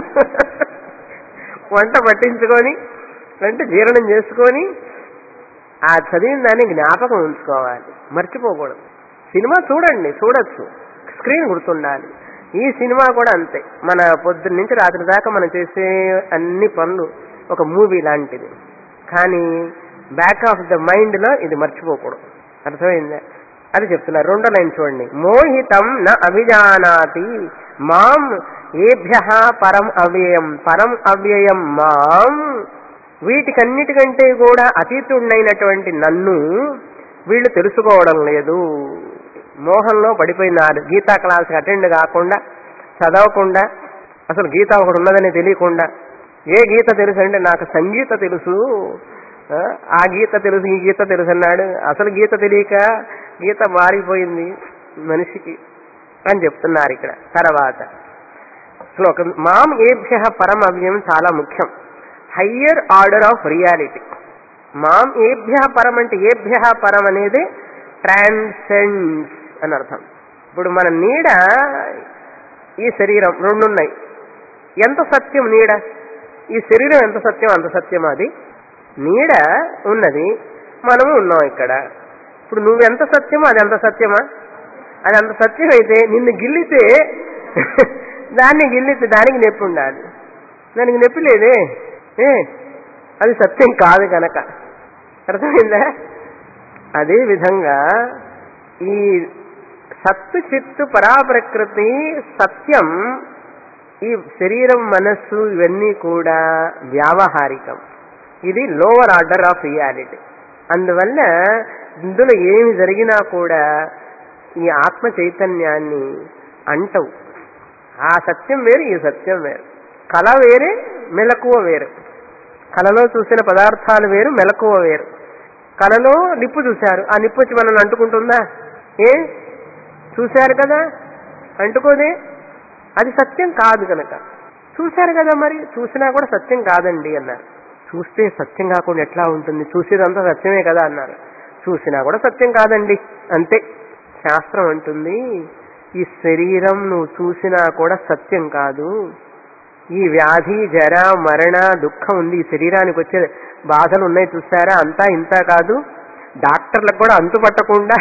వంట పట్టించుకొని అంటే జీర్ణం చేసుకొని ఆ చదివిన దాన్ని జ్ఞాపకం ఉంచుకోవాలి మర్చిపోకూడదు సినిమా చూడండి చూడొచ్చు స్క్రీన్ గుర్తుండాలి ఈ సినిమా కూడా అంతే మన పొద్దున్న నుంచి రాత్రి దాకా మనం చేసే అన్ని పనులు ఒక మూవీ లాంటిది కానీ బ్యాక్ ఆఫ్ ద మైండ్ లో ఇది మర్చిపోకూడదు అర్థమైందా అది చెప్తున్నారు రెండో లైన్ చూడండి మోహితం న అభిజానాతి మాం ఏభ్య పరం అవ్యయం పరం అవ్యయం మాం వీటికన్నిటికంటే కూడా అతీతుడైనటువంటి నన్ను వీళ్ళు తెలుసుకోవడం లేదు మోహంలో పడిపోయినారు గీతా క్లాస్కి అటెండ్ కాకుండా చదవకుండా అసలు గీత ఒకటి ఉన్నదని తెలియకుండా ఏ గీత తెలుసు అంటే నాకు సంగీత తెలుసు ఆ, ఆ గీత తెలుసు ఈ గీత తెలుసు అన్నాడు అసలు గీత తెలియక గీత మారిపోయింది మనిషికి అని చెప్తున్నారు ఇక్కడ తర్వాత శ్లోకం మాం ఏభ్య పరం అవ్యయం చాలా ముఖ్యం హయ్యర్ ఆర్డర్ ఆఫ్ రియాలిటీ మాం ఏభ్య పరం అంటే ఏభ్య పరం అనేది ట్రాన్సెండ్స్ అని అర్థం ఇప్పుడు మన నీడ ఈ శరీరం రెండున్నాయి ఎంత సత్యం నీడ ఈ శరీరం ఎంత సత్యం అంత సత్యం అది నీడ ఉన్నది మనము ఉన్నాం ఇక్కడ ఇప్పుడు నువ్వెంత సత్యమో అది ఎంత సత్యమా అది అంత సత్యం అయితే నిన్ను గిల్లితే దాన్ని గిల్లితే దానికి నొప్పి ఉండాలి దానికి నొప్పి లేదే ఏ అది సత్యం కాదు కనుక అర్థమైందా అదే విధంగా ఈ సత్తు చిత్తు పరాప్రకృతి సత్యం ఈ శరీరం మనస్సు ఇవన్నీ కూడా వ్యావహారికం ఇది లోవర్ ఆర్డర్ ఆఫ్ రియాలిటీ అందువల్ల ఇందులో ఏమి జరిగినా కూడా ఈ ఆత్మ చైతన్యాన్ని అంటవు ఆ సత్యం వేరు ఈ సత్యం వేరు కళ వేరే మెలకువ వేరు కళలో చూసిన పదార్థాలు వేరు మెలకువ వేరు కళలో నిప్పు చూశారు ఆ నిప్పు వచ్చి మనల్ని అంటుకుంటుందా ఏ చూశారు కదా అంటుకోదే అది సత్యం కాదు కనుక చూశారు కదా మరి చూసినా కూడా సత్యం కాదండి అన్నారు చూస్తే సత్యం కాకుండా ఎట్లా ఉంటుంది చూసేదంతా సత్యమే కదా అన్నారు చూసినా కూడా సత్యం కాదండి అంతే శాస్త్రం అంటుంది ఈ శరీరం నువ్వు చూసినా కూడా సత్యం కాదు ఈ వ్యాధి జర మరణ దుఃఖం ఉంది ఈ శరీరానికి వచ్చే బాధలు ఉన్నాయి చూసారా అంతా ఇంత కాదు డాక్టర్లకు కూడా అంతు పట్టకుండా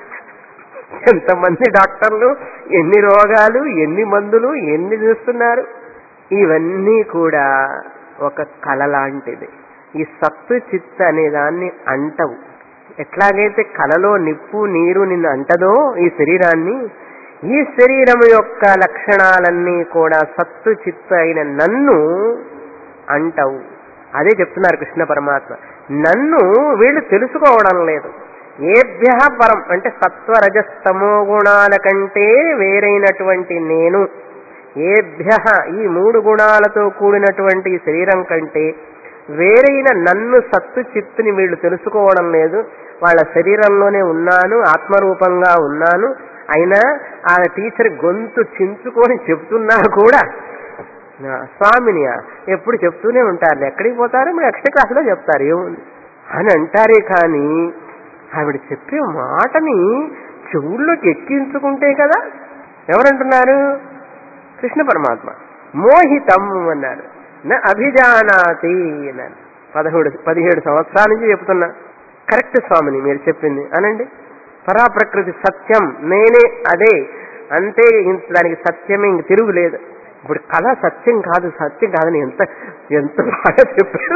ఎంతమంది డాక్టర్లు ఎన్ని రోగాలు ఎన్ని మందులు ఎన్ని చూస్తున్నారు ఇవన్నీ కూడా ఒక కళ లాంటిది ఈ సత్తు చిత్త అనే దాన్ని అంటవు ఎట్లాగైతే కలలో నిప్పు నీరు నిన్ను అంటదో ఈ శరీరాన్ని ఈ శరీరం యొక్క లక్షణాలన్నీ కూడా సత్తు చిత్త అయిన నన్ను అంటవు అదే చెప్తున్నారు కృష్ణ పరమాత్మ నన్ను వీళ్ళు తెలుసుకోవడం లేదు ఏభ్య పరం అంటే సత్వరజస్తమో గుణాల కంటే వేరైనటువంటి నేను ఏభ్య ఈ మూడు గుణాలతో కూడినటువంటి ఈ శరీరం కంటే వేరైన నన్ను సత్తు చిత్తుని వీళ్ళు తెలుసుకోవడం లేదు వాళ్ళ శరీరంలోనే ఉన్నాను ఆత్మరూపంగా ఉన్నాను అయినా ఆ టీచర్ గొంతు చించుకొని చెప్తున్నా కూడా ఆ, స్వామిని ఎప్పుడు చెప్తూనే ఉంటారు ఎక్కడికి పోతారో మీరు ఎక్స్ట్రా క్లాసులో చెప్తారు ఏముంది అని అంటారే కానీ ఆవిడ చెప్పే మాటని చెవుల్లోకి ఎక్కించుకుంటే కదా ఎవరంటున్నారు కృష్ణ పరమాత్మ మోహితం అన్నారు నా అభిజానాతి అన్నారు పదహేడు పదిహేడు సంవత్సరాల నుంచి చెప్తున్నా కరెక్ట్ స్వామిని మీరు చెప్పింది అనండి పరాప్రకృతి సత్యం నేనే అదే అంతే ఇంత దానికి సత్యమే ఇంక తిరుగులేదు ఇప్పుడు కళ సత్యం కాదు సత్యం కాదని ఎంత ఎంత బాగా చెప్పారు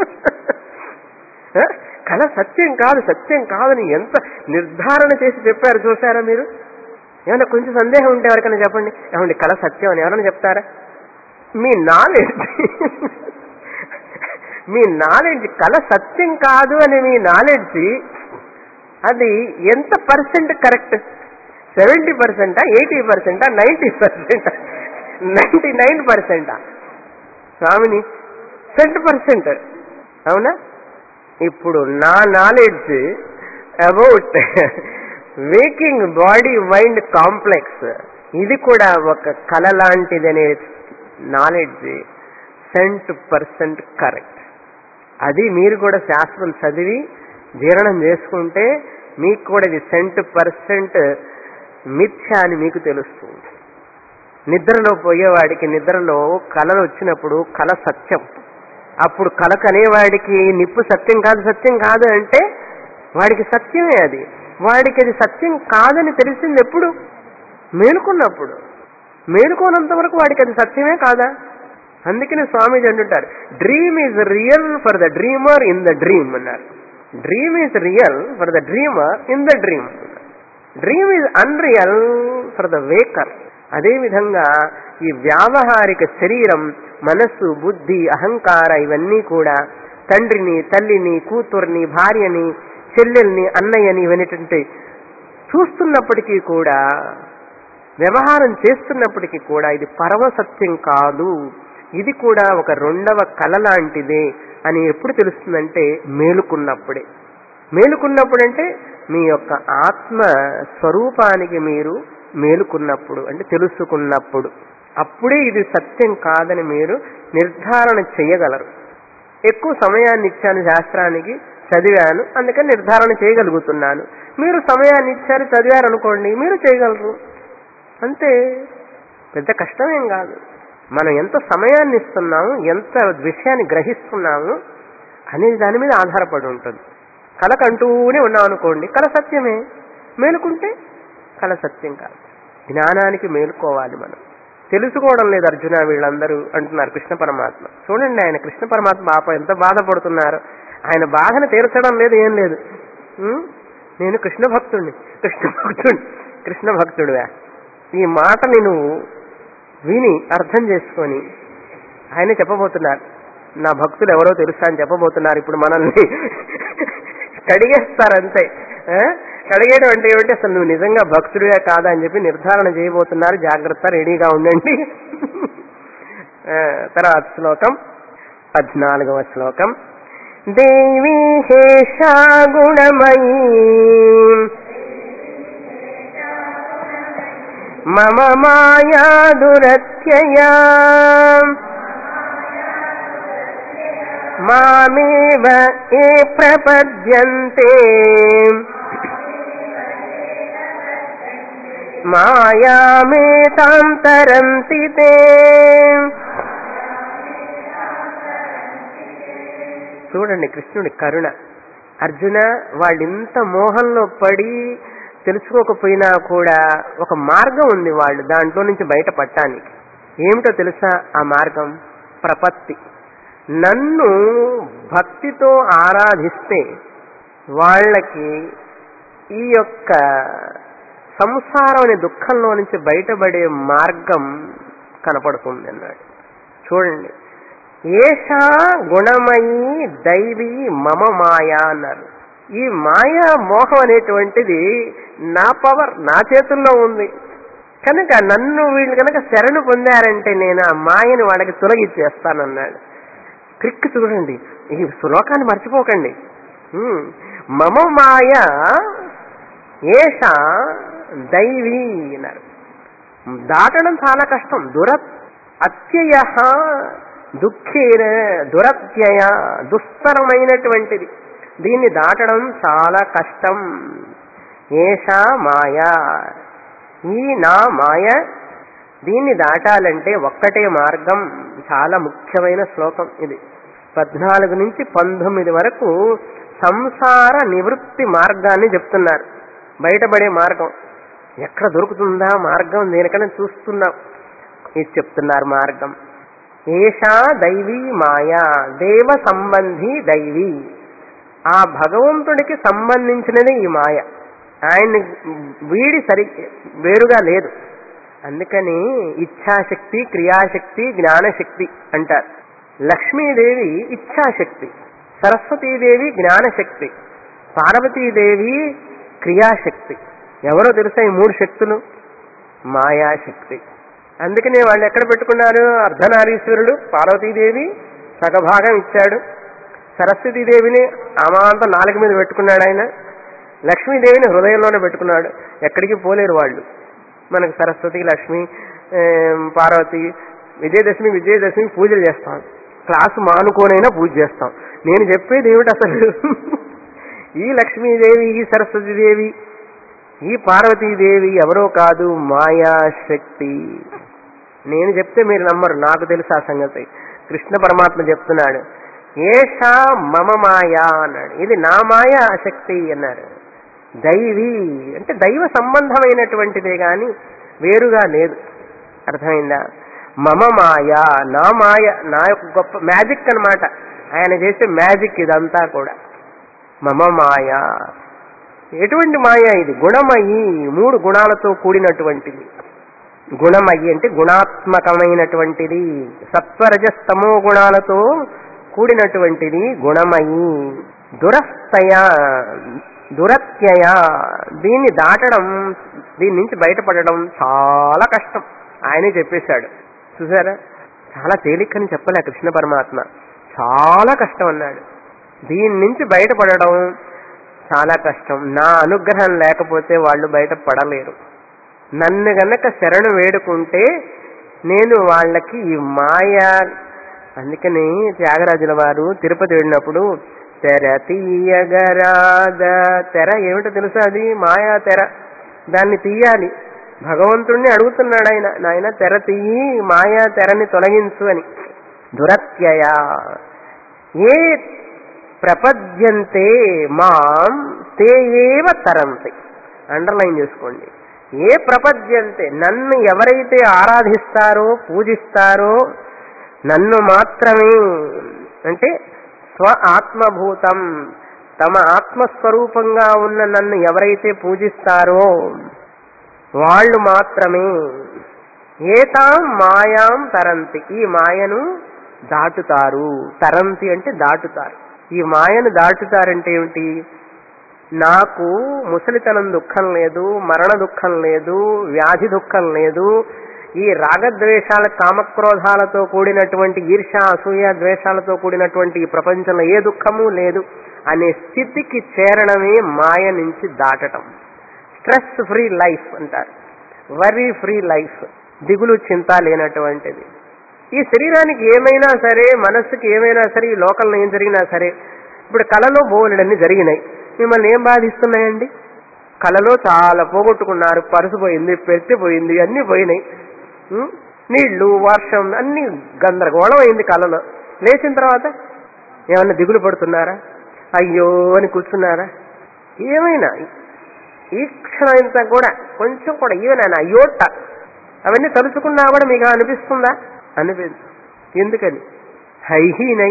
ఆ? కళ సత్యం కాదు సత్యం కాదని ఎంత నిర్ధారణ చేసి చెప్పారు చూసారా మీరు ఏమైనా కొంచెం సందేహం ఉంటే ఎవరికైనా చెప్పండి ఏమండి కళ సత్యం అని ఎవరైనా చెప్తారా మీ నాలెడ్జ్ మీ నాలెడ్జ్ కళ సత్యం కాదు అని మీ నాలెడ్జ్ అది ఎంత పర్సెంట్ కరెక్ట్ సెవెంటీ పర్సెంటా ఎయిటీ పర్సెంటా నైంటీ పర్సెంటా నైంటీ నైన్ పర్సెంటా స్వామిని సెంట్ పర్సెంట్ అవునా ఇప్పుడు నా knowledge about waking body mind complex ఇది కూడా ఒక కళ లాంటిదనే నాలెడ్జ్ సెంట్ పర్సెంట్ కరెక్ట్ అది మీరు కూడా శాస్త్రం చదివి జీర్ణం చేసుకుంటే మీకు కూడా ఇది సెంట్ పర్సెంట్ మిథ్య అని మీకు తెలుస్తుంది నిద్రలో పోయేవాడికి నిద్రలో కళలు వచ్చినప్పుడు కళ సత్యం అప్పుడు కళ కనేవాడికి నిప్పు సత్యం కాదు సత్యం కాదు అంటే వాడికి సత్యమే అది వాడికి అది సత్యం కాదని తెలిసింది ఎప్పుడు మేలుకున్నప్పుడు మేలుకోనంత వరకు వాడికి అది సత్యమే కాదా అందుకనే స్వామీజీ అంటుంటారు dream is real for the dreamer in the dream అన్నారు dream is real for the dreamer in the dream dream is unreal for the waker అదేవిధంగా ఈ వ్యావహారిక శరీరం మనస్సు బుద్ధి అహంకార ఇవన్నీ కూడా తండ్రిని తల్లిని కూతుర్ని భార్యని చెల్లెల్ని అన్నయ్యని ఇవన్నిటి చూస్తున్నప్పటికీ కూడా వ్యవహారం చేస్తున్నప్పటికీ కూడా ఇది పరమసత్యం కాదు ఇది కూడా ఒక రెండవ కళ లాంటిదే అని ఎప్పుడు తెలుస్తుందంటే మేలుకున్నప్పుడే మేలుకున్నప్పుడంటే మీ యొక్క ఆత్మ స్వరూపానికి మీరు మేలుకున్నప్పుడు అంటే తెలుసుకున్నప్పుడు అప్పుడే ఇది సత్యం కాదని మీరు నిర్ధారణ చేయగలరు ఎక్కువ సమయాన్ని ఇచ్చాను శాస్త్రానికి చదివాను అందుకని నిర్ధారణ చేయగలుగుతున్నాను మీరు సమయాన్ని ఇచ్చారు చదివారు అనుకోండి మీరు చేయగలరు అంతే పెద్ద కష్టమేం కాదు మనం ఎంత సమయాన్ని ఇస్తున్నాము ఎంత విషయాన్ని గ్రహిస్తున్నాము అనేది దాని మీద ఆధారపడి ఉంటుంది కళ కంటూనే ఉన్నాం అనుకోండి కళ సత్యమే మేలుకుంటే కళ సత్యం కాదు జ్ఞానానికి మేలుకోవాలి మనం తెలుసుకోవడం లేదు అర్జున వీళ్ళందరూ అంటున్నారు కృష్ణ పరమాత్మ చూడండి ఆయన కృష్ణ పరమాత్మ పాప ఎంత బాధపడుతున్నారు ఆయన బాధను తీర్చడం లేదు ఏం లేదు ఉం? నేను కృష్ణ భక్తుడిని కృష్ణ భక్తుడిని కృష్ణ భక్తుడివా ఈ మాటని నువ్వు విని అర్థం చేసుకొని ఆయన చెప్పబోతున్నారు నా భక్తులు ఎవరో తెలుసా అని చెప్పబోతున్నారు ఇప్పుడు మనల్ని కడిగేస్తారు అంతే ఆ? కడిగేయడం అంటే ఏమిటి అసలు నువ్వు నిజంగా భక్తుడివే కాదా అని చెప్పి నిర్ధారణ చేయబోతున్నారు జాగ్రత్త రెడీగా ఉండండి ఆ, తర్వాత శ్లోకం పద్నాలుగవ శ్లోకం దేవీ శేషా గుణమయీ మమ మాయా దురత్యయా మామేవ ఏ ప్రపద్యంతే మాయామేతాం తరంతి తే చూడండి కృష్ణుడి కరుణ అర్జున వాళ్ళింత మోహంలో పడి తెలుసుకోకపోయినా కూడా ఒక మార్గం ఉంది వాళ్ళు దాంట్లో నుంచి బయటపడటానికి ఏమిటో తెలుసా ఆ మార్గం ప్రపత్తి నన్ను భక్తితో ఆరాధిస్తే వాళ్ళకి ఈ యొక్క సంసారం అనే దుఃఖంలో నుంచి బయటపడే మార్గం కనపడుతుంది అన్నాడు చూడండి ఏషా గుణమయీ దైవీ మమ మాయా అన్నారు ఈ మాయా మోహం అనేటువంటిది నా పవర్ నా చేతుల్లో ఉంది కనుక నన్ను వీళ్ళు కనుక శరణు పొందారంటే నేను ఆ మాయని వాళ్ళకి తొలగిచ్చేస్తానన్నాడు క్రిక్ చూడండి ఈ శ్లోకాన్ని మర్చిపోకండి ఉమ్. మమ మాయ ఏష దైవీ అన్నారు దాటడం చాలా కష్టం దుర అత్యయ దుఃఖేన దురత్యయ దుస్తరమైనటువంటిది దీన్ని దాటడం చాలా కష్టం ఏషా మాయా ఈ నా మాయ దీన్ని దాటాలంటే ఒక్కటే మార్గం చాలా ముఖ్యమైన శ్లోకం ఇది పద్నాలుగు నుంచి పంతొమ్మిది వరకు సంసార నివృత్తి మార్గాన్ని చెప్తున్నారు బయటపడే మార్గం ఎక్కడ దొరుకుతుందా మార్గం దేనికన్నా చూస్తున్నాం ఇది చెప్తున్నారు మార్గం ఏషా దైవీ మాయా దేవ సంబంధి దైవీ ఆ భగవంతుడికి సంబంధించినది ఈ మాయ ఆయన్ని వీడి సరి వేరుగా లేదు అందుకని ఇచ్ఛాశక్తి క్రియాశక్తి జ్ఞానశక్తి అంటారు లక్ష్మీదేవి ఇచ్ఛాశక్తి సరస్వతీదేవి జ్ఞానశక్తి పార్వతీదేవి క్రియాశక్తి ఎవరో తెలుసా ఈ మూడు శక్తులు మాయాశక్తి అందుకనే వాళ్ళు ఎక్కడ పెట్టుకున్నారు అర్ధనారీశ్వరుడు పార్వతీదేవి సగభాగం ఇచ్చాడు సరస్వతీదేవిని అమాంతం నాలుగు మీద పెట్టుకున్నాడు ఆయన లక్ష్మీదేవిని హృదయంలోనే పెట్టుకున్నాడు ఎక్కడికి పోలేరు వాళ్ళు మనకు సరస్వతి లక్ష్మి ఆ, పార్వతి విజయదశమి విజయదశమి పూజలు చేస్తాం క్లాసు మానుకోనైనా పూజ చేస్తాం నేను చెప్పేది ఏమిటి అసలు ఈ లక్ష్మీదేవి ఈ సరస్వతీదేవి ఈ పార్వతీదేవి ఎవరో కాదు మాయాశక్తి నేను చెప్తే మీరు నమ్మరు నాకు తెలుసు ఆ సంగతి కృష్ణ పరమాత్మ చెప్తున్నాడు ఏషా మమ మాయా అన్నాడు ఇది నా మాయా శక్తి అన్నాడు దైవీ అంటే దైవ సంబంధమైనటువంటిదే గాని వేరుగా లేదు అర్థమైందా మమ మాయ నా మాయ నా యొక్క గొప్ప మ్యాజిక్ అన్నమాట ఆయన చేసే మ్యాజిక్ ఇదంతా కూడా మమ మాయ ఎటువంటి మాయ ఇది గుణమయి మూడు గుణాలతో కూడినటువంటిది గుణమయి అంటే గుణాత్మకమైనటువంటిది సత్వరజస్తమో గుణాలతో కూడినటువంటిది గుణమయి దురస్తయ దురత్యయ దీన్ని దాటడం దీని నుంచి బయటపడడం చాలా కష్టం ఆయనే చెప్పేశాడు చూసారా చాలా తేలికని చెప్పలే కృష్ణ పరమాత్మ చాలా కష్టం అన్నాడు దీని నుంచి బయటపడడం చాలా కష్టం నా అనుగ్రహం లేకపోతే వాళ్ళు బయట పడలేరు నన్ను గనక శరణు వేడుకుంటే నేను వాళ్ళకి ఈ మాయ అందుకని త్యాగరాజుల వారు తిరుపతి వెళ్ళినప్పుడు తెర తీయగరాద తెర ఏమిటో తెలుసా అది మాయా తెర దాన్ని తీయాలి భగవంతుణ్ణి అడుగుతున్నాడు ఆయన నాయన తెర తీయి మాయా తెరని తొలగించు అని దురత్యయ ఏ ప్రపద్యంతే మాం తే ఏవ తరంతి అండర్లైన్ చేసుకోండి ఏ ప్రపద్యంతే నన్ను ఎవరైతే ఆరాధిస్తారో పూజిస్తారో నన్ను మాత్రమే అంటే స్వ ఆత్మభూతం తమ ఆత్మస్వరూపంగా ఉన్న నన్ను ఎవరైతే పూజిస్తారో వాళ్ళు మాత్రమే ఏతాం మాయాం తరంతి ఈ మాయను దాటుతారు తరంతి అంటే దాటుతారు ఈ మాయను దాటుతారంటే ఏమిటి నాకు ముసలితనం దుఃఖం లేదు మరణ దుఃఖం లేదు వ్యాధి దుఃఖం లేదు ఈ రాగద్వేషాల కామక్రోధాలతో కూడినటువంటి ఈర్ష అసూయ ద్వేషాలతో కూడినటువంటి ఈ ప్రపంచంలో ఏ దుఃఖము లేదు అనే స్థితికి చేరడమే మాయ నుంచి దాటటం స్ట్రెస్ ఫ్రీ లైఫ్ అంటారు వరీ ఫ్రీ లైఫ్ దిగులు చింత లేనటువంటిది ఈ శరీరానికి ఏమైనా సరే మనస్సుకి ఏమైనా సరే ఈ లోకంలో ఏం జరిగినా సరే ఇప్పుడు కళలో బోలెడన్ని జరిగినాయి మిమ్మల్ని ఏం బాధిస్తున్నాయండి కళలో చాలా పోగొట్టుకున్నారు పరుసు పోయింది పెట్టి పోయింది అన్ని పోయినాయి ఉం? నీళ్లు వర్షం అన్ని గందరగోళం అయింది కళలో లేచిన తర్వాత ఏమన్నా దిగులు పడుతున్నారా అయ్యో అని కూర్చున్నారా ఏమైనా ఈ క్షణంతా కూడా కొంచెం కూడా ఈవెన్ ఆయన అయ్యోట అవన్నీ తలుచుకున్నా కూడా మీకు అనిపిస్తుందా అనిపించు ఎందుకని హైహీనై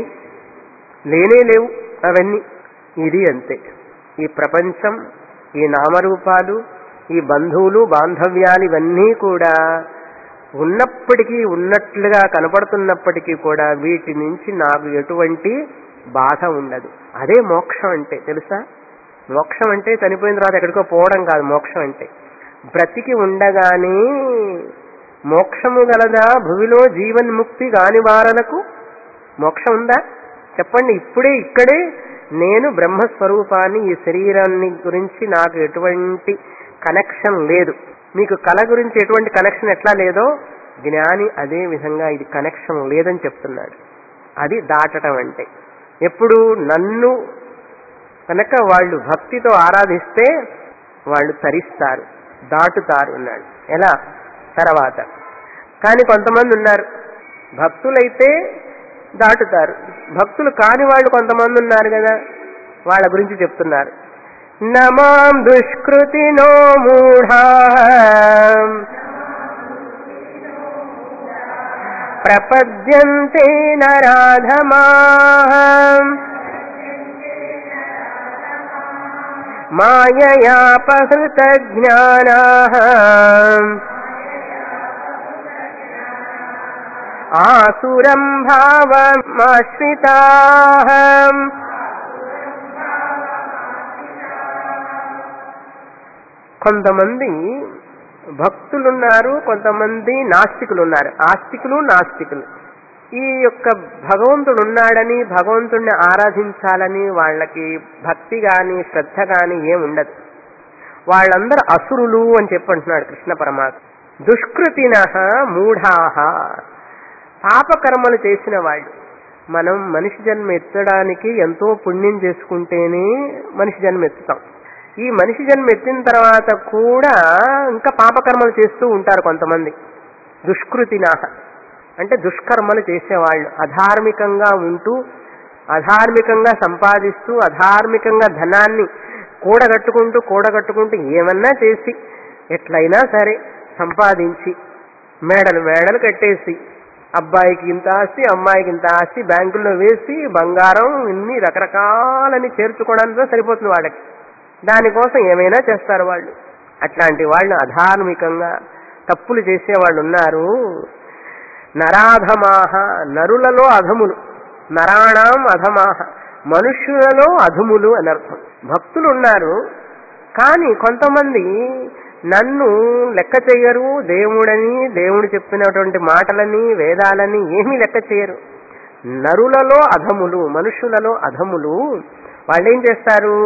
లేనే లేవు అవన్నీ ఇది అంతే ఈ ప్రపంచం ఈ నామరూపాలు ఈ బంధువులు బాంధవ్యాలు ఇవన్నీ కూడా ఉన్నప్పటికీ ఉన్నట్లుగా కనపడుతున్నప్పటికీ కూడా వీటి నుంచి నాకు ఎటువంటి బాధ ఉండదు అదే మోక్షం అంటే తెలుసా మోక్షం అంటే చనిపోయిన తర్వాత ఎక్కడికో పోవడం కాదు మోక్షం అంటే బ్రతికి ఉండగానే మోక్షము గలదా భువిలో జీవన్ముక్తి కాని వారలకు మోక్షం ఉందా చెప్పండి ఇప్పుడే ఇక్కడే నేను బ్రహ్మస్వరూపాన్ని ఈ శరీరాన్ని గురించి నాకు ఎటువంటి కనెక్షన్ లేదు మీకు కళ గురించి ఎటువంటి కనెక్షన్ ఎట్లా లేదో జ్ఞాని అదే విధంగా ఇది కనెక్షన్ లేదని చెప్తున్నాడు అది దాటడం అంటే ఎప్పుడు నన్ను కనుక వాళ్ళు భక్తితో ఆరాధిస్తే వాళ్ళు తరిస్తారు దాటుతారు అన్నాడు ఎలా తర్వాత కానీ కొంతమంది ఉన్నారు భక్తులైతే దాటుతారు భక్తులు కాని వాళ్ళు కొంతమంది ఉన్నారు కదా వాళ్ళ గురించి చెప్తున్నారు నమాం దుష్కృతినో మూఢా ప్రపద్యంతే నరాధమా మాయయాపహృత జ్ఞానా ఆసురం భావమాశ్రితా కొంతమంది భక్తులున్నారు కొంతమంది నాస్తికులు ఉన్నారు ఆస్తికులు నాస్తికులు ఈ యొక్క భగవంతుడు ఉన్నాడని భగవంతుడిని ఆరాధించాలని వాళ్ళకి భక్తి గాని శ్రద్ధ గాని ఏముండదు వాళ్ళందరూ అసురులు అని చెప్పంటున్నాడు కృష్ణ పరమాత్మ దుష్కృతిన మూఢాహ పాపకర్మలు చేసిన వాళ్ళు మనం మనిషి జన్మ ఎత్తడానికి ఎంతో పుణ్యం చేసుకుంటేనే మనిషి జన్మ ఎత్తుతాం ఈ మనిషి జన్మ ఎత్తిన తర్వాత కూడా ఇంకా పాపకర్మలు చేస్తూ ఉంటారు కొంతమంది దుష్కృతినాహ అంటే దుష్కర్మలు చేసేవాళ్ళు అధార్మికంగా ఉంటూ అధార్మికంగా సంపాదిస్తూ అధార్మికంగా ధనాన్ని కూడగట్టుకుంటూ కూడగట్టుకుంటూ ఏమన్నా చేసి ఎట్లయినా సరే సంపాదించి మేడలు మేడలు కట్టేసి అబ్బాయికి ఇంత ఆస్తి అమ్మాయికి ఇంత ఆస్తి బ్యాంకుల్లో వేసి బంగారం ఇన్ని రకరకాలని చేర్చుకోవడానికి సరిపోతుంది వాళ్ళకి దానికోసం ఏమైనా చేస్తారు వాళ్ళు అట్లాంటి వాళ్ళు అధార్మికంగా తప్పులు చేసే వాళ్ళు ఉన్నారు నరాధమాహ నరులలో అధములు నరాణం అధమాహ మనుష్యులలో అధములు అని అర్థం భక్తులు ఉన్నారు కానీ కొంతమంది నన్ను లెక్క చెయ్యరు దేవుడని దేవుడు చెప్పినటువంటి మాటలని వేదాలని ఏమీ లెక్క చేయరు నరులలో అధములు మనుషులలో అధములు వాళ్ళేం చేస్తారు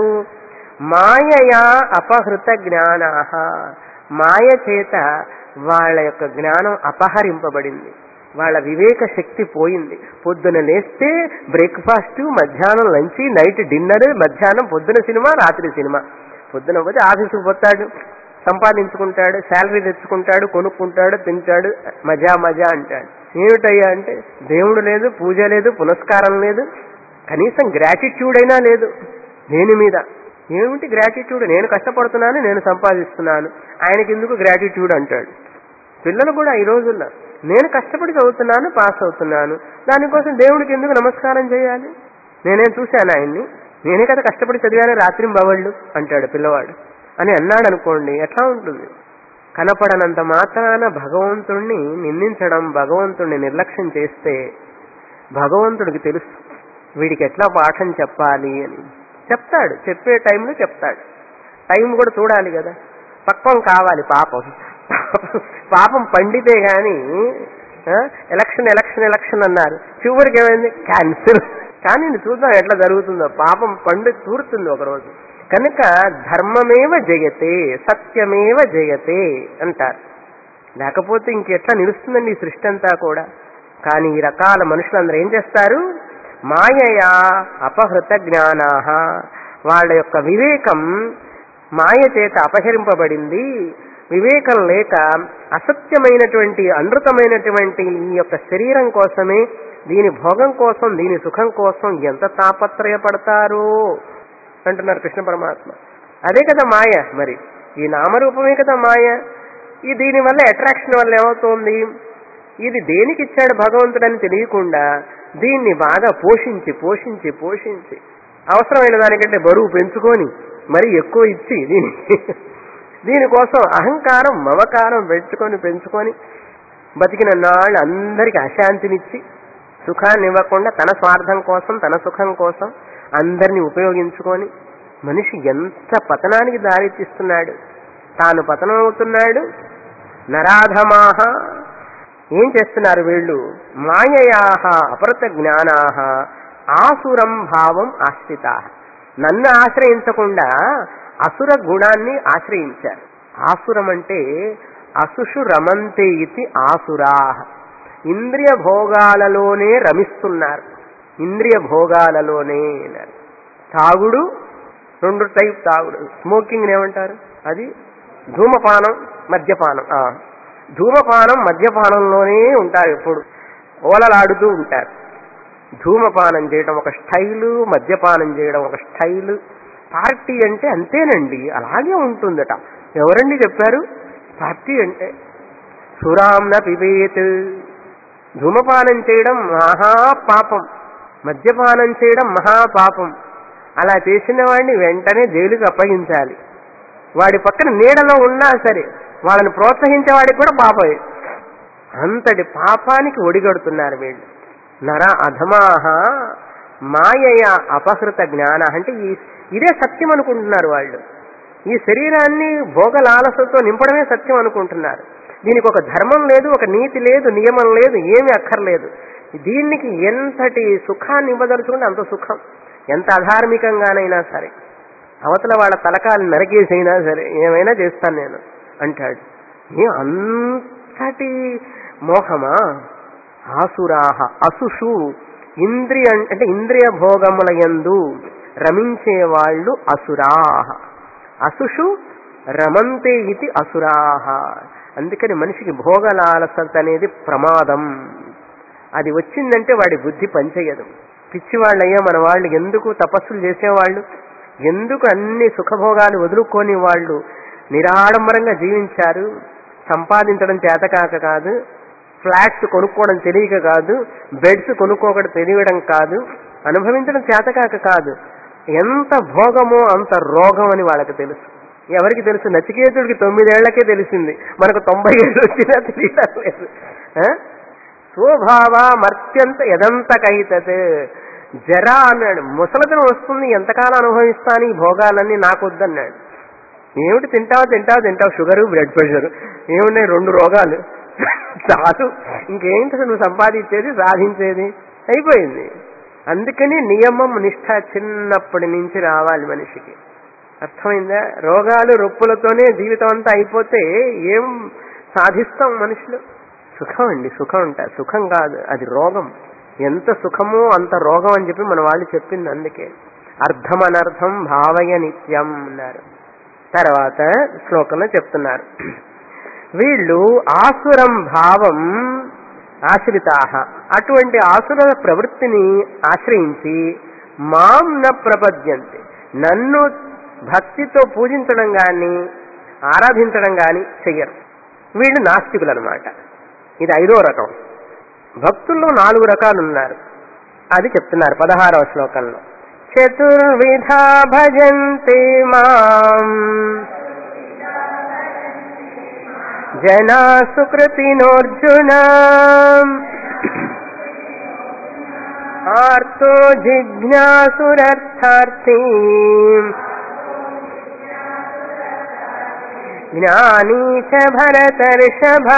మాయయా అపహృత జ్ఞానాహ మాయ చేత వాళ్ళ యొక్క జ్ఞానం అపహరింపబడింది వాళ్ళ వివేక శక్తి పోయింది పొద్దున లేస్తే బ్రేక్ఫాస్ట్ మధ్యాహ్నం లంచ్ నైట్ డిన్నర్ మధ్యాహ్నం పొద్దున సినిమా రాత్రి సినిమా పొద్దున పోతే ఆఫీసుకు పోతాడు సంపాదించుకుంటాడు శాలరీ తెచ్చుకుంటాడు కొనుక్కుంటాడు తింటాడు మజా మజా అంటాడు ఏమిటయ్యా అంటే దేవుడు లేదు పూజ లేదు పునస్కారం లేదు కనీసం గ్రాటిట్యూడ్ అయినా లేదు దేని మీద ఏమిటి గ్రాటిట్యూడ్ నేను కష్టపడుతున్నాను నేను సంపాదిస్తున్నాను ఆయనకి ఎందుకు గ్రాటిట్యూడ్ అంటాడు పిల్లలు కూడా ఈ రోజుల్లో నేను కష్టపడి చదువుతున్నాను పాస్ అవుతున్నాను దానికోసం దేవుడికి ఎందుకు నమస్కారం చేయాలి నేనేం చూశాను ఆయన్ని నేనే కదా కష్టపడి చదివాను రాత్రి బవళ్ళు అంటాడు పిల్లవాడు అని అన్నాడు అనుకోండి ఎట్లా ఉంటుంది కనపడనంత మాత్రాన భగవంతుణ్ణి నిందించడం భగవంతుణ్ణి నిర్లక్ష్యం చేస్తే భగవంతుడికి తెలుసు వీడికి ఎట్లా పాఠం చెప్పాలి అని చెప్తాడు చెప్పే టైంలో చెప్తాడు టైం కూడా చూడాలి కదా పక్వం కావాలి పాపం పాపం పండితే గాని ఆ, ఎలక్షన్ ఎలక్షన్ ఎలక్షన్ అన్నారు చివరికి ఏమైంది క్యాన్సిల్ కానీ ఇది చూద్దాం ఎట్లా జరుగుతుందో పాపం పండు తూరుతుంది ఒకరోజు కనుక ధర్మమేవ జయతే సత్యమేవ జయతే అంటారు లేకపోతే ఇంకెట్లా నిలుస్తుందండి ఈ సృష్టి అంతా కూడా కానీ ఈ రకాల మనుషులందరూ ఏం చేస్తారు మాయయా అపహృత జ్ఞానాహ వాళ్ళ యొక్క వివేకం మాయ చేత అపహరింపబడింది వివేకం లేక అసత్యమైనటువంటి అనృతమైనటువంటి ఈ యొక్క శరీరం కోసమే దీని భోగం కోసం దీని సుఖం కోసం ఎంత తాపత్రయపడతారో అంటున్నారు కృష్ణ పరమాత్మ అదే కదా మాయ మరి ఈ నామరూపమే కదా మాయ ఈ దీని వల్ల అట్రాక్షన్ వల్ల ఏమవుతోంది ఇది దేనికి ఇచ్చాడు భగవంతుడని తెలియకుండా దీన్ని బాగా పోషించి పోషించి పోషించి అవసరమైన దానికంటే బరువు పెంచుకొని మరి ఎక్కువ ఇచ్చి దీనికి దీనికోసం అహంకారం మమకారం పెంచుకొని పెంచుకొని బతికిన నాళ్ళు అందరికి అశాంతినిచ్చి సుఖాన్ని ఇవ్వకుండా తన స్వార్థం కోసం తన సుఖం కోసం అందరిని ఉపయోగించుకొని మనిషి ఎంత పతనానికి దారితీస్తున్నాడు తాను పతనం అవుతున్నాడు నరాధమాహ ఏం చేస్తున్నారు వీళ్ళు మాయయాహ అపరత జ్ఞానాహ ఆసురం భావం ఆశ్రిత నన్ను ఆశ్రయించకుండా అసుర గుణాన్ని ఆశ్రయించారు ఆసురం అంటే అసుషు రమంతే ఇది ఆసురా ఇంద్రియ భోగాలలోనే రమిస్తున్నారు ఇంద్రియ భోగాలలోనే అన్నారు. తాగుడు రెండు టైప్ తాగుడు స్మోకింగ్ ఏమంటారు అది ధూమపానం మద్యపానం ఆ. ధూమపానం మద్యపానంలోనే ఉంటారు ఎప్పుడు ఓలలాడుతూ ఉంటారు ధూమపానం చేయడం ఒక స్టైలు మద్యపానం చేయడం ఒక స్టైలు పార్టీ అంటే అంతేనండి అలాగే ఉంటుందట ఎవరండి చెప్పారు పార్టీ అంటే సురాంన పిబేత్ ధూమపానం చేయడం మహా పాపం మద్యపానం చేయడం మహాపాపం అలా చేసిన వాడిని వెంటనే జైలుకి అప్పగించాలి వాడి పక్కన నీడలో ఉన్నా సరే వాళ్ళని ప్రోత్సహించే వాడికి కూడా పాపమే అంతటి పాపానికి ఒడిగడుతున్నారు వీళ్ళు నర అధమాహ మాయయ అపహృత జ్ఞాన అంటే ఈ ఇదే సత్యం అనుకుంటున్నారు వాళ్ళు ఈ శరీరాన్ని భోగలాలసతో నింపడమే సత్యం అనుకుంటున్నారు దీనికి ఒక ధర్మం లేదు ఒక నీతి లేదు నియమం లేదు ఏమీ అక్కర్లేదు దీనికి ఎంతటి సుఖాన్ని ఇవ్వదలుచుకుంటే అంత సుఖం ఎంత అధార్మికంగానైనా సరే అవతల వాళ్ళ తలకాలు నరికేసైనా సరే ఏమైనా చేస్తాను నేను అంటాడు ఏ అంతటి మోహమా ఆసురాహ అసుషు ఇంద్రియ అంటే ఇంద్రియ భోగముల యందు రమించే వాళ్ళు అసురాహ అసుషు రమంతే ఇది అసురాహ అందుకని మనిషికి భోగలాలసత అనేది ప్రమాదం అది వచ్చిందంటే వాడి బుద్ధి పనిచేయదు పిచ్చివాళ్ళయ్యా మన వాళ్ళు ఎందుకు తపస్సులు చేసేవాళ్ళు ఎందుకు అన్ని సుఖభోగాలు వదులుకొని వాళ్ళు నిరాడంబరంగా జీవించారు సంపాదించడం చేతకాక కాదు ఫ్లాట్స్ కొనుక్కోవడం తెలియక కాదు బెడ్స్ కొనుక్కోకడం తెలియడం కాదు అనుభవించడం చేతకాక కాదు ఎంత భోగమో అంత రోగం అని వాళ్ళకి తెలుసు ఎవరికి తెలుసు నచికేతుడికి తొమ్మిదేళ్లకే తెలిసింది మనకు తొంభై ఏళ్ళు వచ్చినా తెలియడం లేదు ఆ? స్వభావ మర్త్యంత ఎదంత కహితత్ జరా అన్నాడు ముసలతనం వస్తుంది ఎంతకాలం అనుభవిస్తాను ఈ భోగాలన్నీ నాకొద్దన్నాడు ఏమిటి తింటావు తింటావు తింటావు షుగరు బ్లడ్ ప్రెషర్ ఏమున్నాయి రెండు రోగాలు చాలు ఇంకేంటి అసలు నువ్వు సంపాదించేది సాధించేది అయిపోయింది అందుకని నియమం నిష్ఠ చిన్నప్పటి నుంచి రావాలి మనిషికి అర్థమైందా రోగాలు రొప్పులతోనే జీవితం అంతా అయిపోతే ఏం సాధిస్తాం మనుషులు సుఖం అండి సుఖం అంట సుఖం కాదు అది రోగం ఎంత సుఖమో అంత రోగం అని చెప్పి మన వాళ్ళు చెప్పింది అందుకే అర్థం అనర్థం భావయ నిత్యం అన్నారు తర్వాత శ్లోకంలో చెప్తున్నారు వీళ్ళు ఆసురం భావం ఆశ్రితాహ అటువంటి ఆసుర ప్రవృత్తిని ఆశ్రయించి మాం న ప్రపద్యంతి నన్ను భక్తితో పూజించడం గాని ఆరాధించడం గాని చెయ్యరు వీళ్ళు నాస్తికులు అనమాట ఇది ఐదో రకం భక్తుల్లో నాలుగు రకాలు ఉన్నారు అది చెప్తున్నారు పదహారవ శ్లోకంలో చతుర్విధా భజంతే మాం జనా సుకృతినోర్జున ఆర్తో జిజ్ఞాసురర్థార్థీ జ్ఞానీ చ భరతర్షభ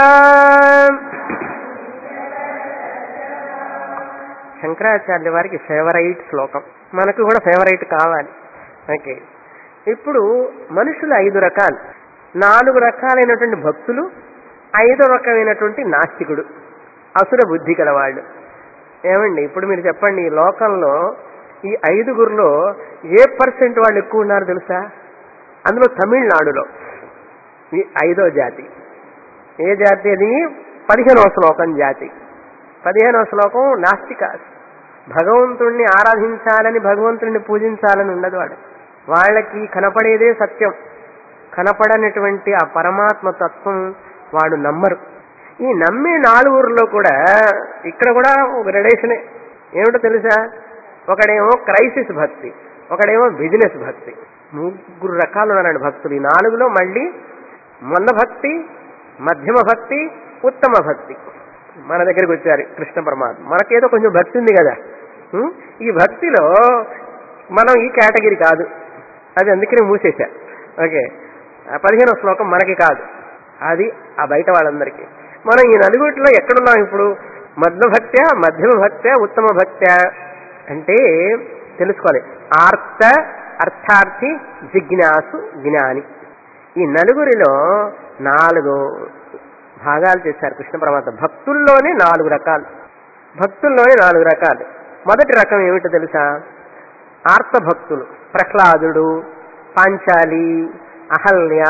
శంకరాచార్య వారికి ఫేవరైట్ శ్లోకం మనకు కూడా ఫేవరైట్ కావాలి ఓకే ఇప్పుడు మనుషులు ఐదు రకాలు నాలుగు రకాలైనటువంటి భక్తులు ఐదో రకమైనటువంటి నాస్తికుడు అసుర బుద్ధి గలవాళ్ళు ఏమండి ఇప్పుడు మీరు చెప్పండి ఈ లోకంలో ఈ ఐదుగురులో ఏ పర్సెంట్ వాళ్ళు ఎక్కువ ఉన్నారు తెలుసా అందులో తమిళనాడులో ఈ ఐదో జాతి ఏ జాతి అది పదిహేనవ శ్లోకం జాతి పదిహేనవ శ్లోకం నాస్తిక భగవంతుణ్ణి ఆరాధించాలని భగవంతుణ్ణి పూజించాలని ఉండదు వాడు వాళ్ళకి కనపడేదే సత్యం కనపడనటువంటి ఆ పరమాత్మ తత్వం వాడు నమ్మరు ఈ నమ్మే నాలుగురిలో కూడా ఇక్కడ కూడా ఒక రిలేషనే ఏమిటో తెలుసా ఒకడేమో క్రైసిస్ భక్తి ఒకడేమో బిజినెస్ భక్తి ముగ్గురు రకాలు ఉన్నారండి భక్తులు ఈ నాలుగులో మళ్ళీ మొన్న భక్తి మధ్యమ భక్తి ఉత్తమ భక్తి మన దగ్గరికి వచ్చారు కృష్ణ పరమాత్మ మనకేదో కొంచెం భక్తి ఉంది కదా ఉం? ఈ భక్తిలో మనం ఈ కేటగిరీ కాదు అది అందుకనే మూసేశా ఓకే ఆ పదిహేనో శ్లోకం మనకి కాదు అది ఆ బయట వాళ్ళందరికీ మనం ఈ నలుగురిలో ఎక్కడున్నాం ఇప్పుడు మధ్య భక్త్యా మధ్యమ భక్త్యా ఉత్తమ భక్త్యా అంటే తెలుసుకోవాలి ఆర్త అర్థార్థి జిజ్ఞాసు జ్ఞాని ఈ నలుగురిలో నాలుగు భాగాలు చేశారు కృష్ణ పరమాత్మ భక్తుల్లోనే నాలుగు రకాలు భక్తుల్లోనే నాలుగు రకాలు మొదటి రకం ఏమిటో తెలుసా ఆర్త భక్తులు ప్రహ్లాదుడు పాంచాలి అహల్య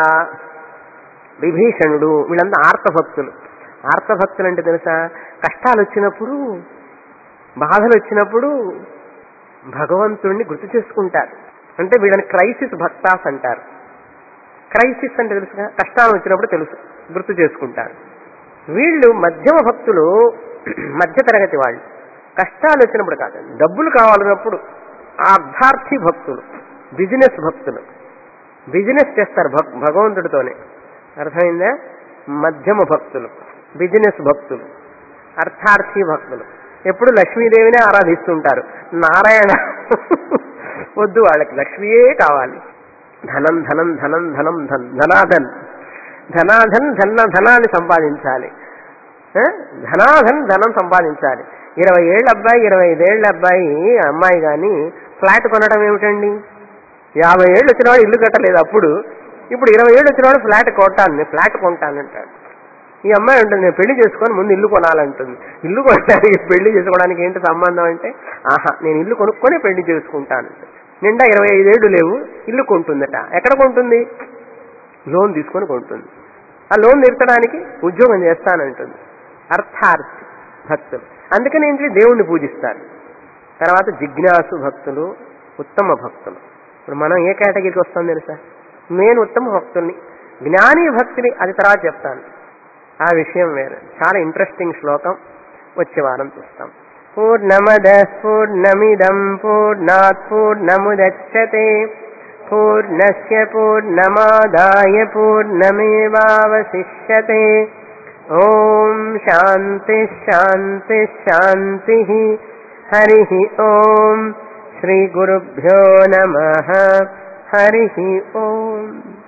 విభీషణుడు వీళ్ళంతా ఆర్తభక్తులు ఆర్తభక్తులు అంటే తెలుసా కష్టాలు వచ్చినప్పుడు బాధలు వచ్చినప్పుడు భగవంతుణ్ణి గుర్తు చేసుకుంటారు అంటే వీళ్ళని క్రైసిస్ భక్తాస్ అంటారు క్రైసిస్ అంటే తెలుసుగా కష్టాలు వచ్చినప్పుడు తెలుసు గుర్తు చేసుకుంటారు వీళ్ళు మధ్యమ భక్తులు మధ్య తరగతి వాళ్ళు కష్టాలు వచ్చినప్పుడు కాదు డబ్బులు కావాలన్నప్పుడు అర్థార్థి భక్తులు బిజినెస్ భక్తులు బిజినెస్ చేస్తారు భక్- భగవంతుడితోనే అర్థమైందా మధ్యమ భక్తులు బిజినెస్ భక్తులు అర్థార్థి భక్తులు ఎప్పుడు లక్ష్మీదేవినే ఆరాధిస్తుంటారు నారాయణ వద్దు వాళ్ళకి లక్ష్మియే కావాలి ధనం ధనం ధనం ధనం ధన్ ధనాధన్ ధనాధన్ ధన ధనాన్ని సంపాదించాలి ఆ? ధనాధన్ ధనం సంపాదించాలి ఇరవై ఏళ్ళ అబ్బాయి ఇరవై ఐదేళ్ల అబ్బాయి అమ్మాయి కానీ ఫ్లాట్ కొనడం ఏమిటండి యాభై ఏళ్ళు వచ్చినవాడు ఇల్లు కట్టలేదు అప్పుడు ఇప్పుడు ఇరవై ఏళ్ళు వచ్చినవాడు ఫ్లాట్ కొంటాను నేను ఫ్లాట్ కొంటానంటాడు ఈ అమ్మాయి ఉంటుంది నేను పెళ్లి చేసుకొని ముందు ఇల్లు కొనాలంటుంది ఇల్లు కొనడానికి పెళ్లి చేసుకోవడానికి ఏంటి సంబంధం అంటే ఆహా నేను ఇల్లు కొనుక్కొని పెళ్లి చేసుకుంటాను నిండా ఇరవై ఐదేళ్లు లేవు ఇల్లు కొంటుందట ఎక్కడ కొంటుంది లోన్ తీసుకొని కొంటుంది ఆ లోన్ తీర్చడానికి ఉద్యోగం చేస్తానంటుంది అర్థార్థి భక్తులు అందుకని ఏంటి దేవుణ్ణి పూజిస్తారు తర్వాత జిజ్ఞాసు భక్తులు ఉత్తమ భక్తులు ఇప్పుడు మనం ఏ కేటగిరీకి వస్తాం తెలుసా నేను ఉత్తమ భక్తుల్ని జ్ఞాని భక్తిని అది తర్వాత చెప్తాను ఆ విషయం వేరు చాలా ఇంట్రెస్టింగ్ శ్లోకం వచ్చే వారం చూస్తాం పూర్ణమద పూర్ణమిదం పూర్ణాత్ పూర్ణముదచ్చతే పూర్ణస్య పూర్ణమాదాయ పూర్ణమేవావశిష్యతే ఓం శాంతి శాంతి శాంతి హరి ఓం శ్రీ గురుభ్యో నమ హరి ఓం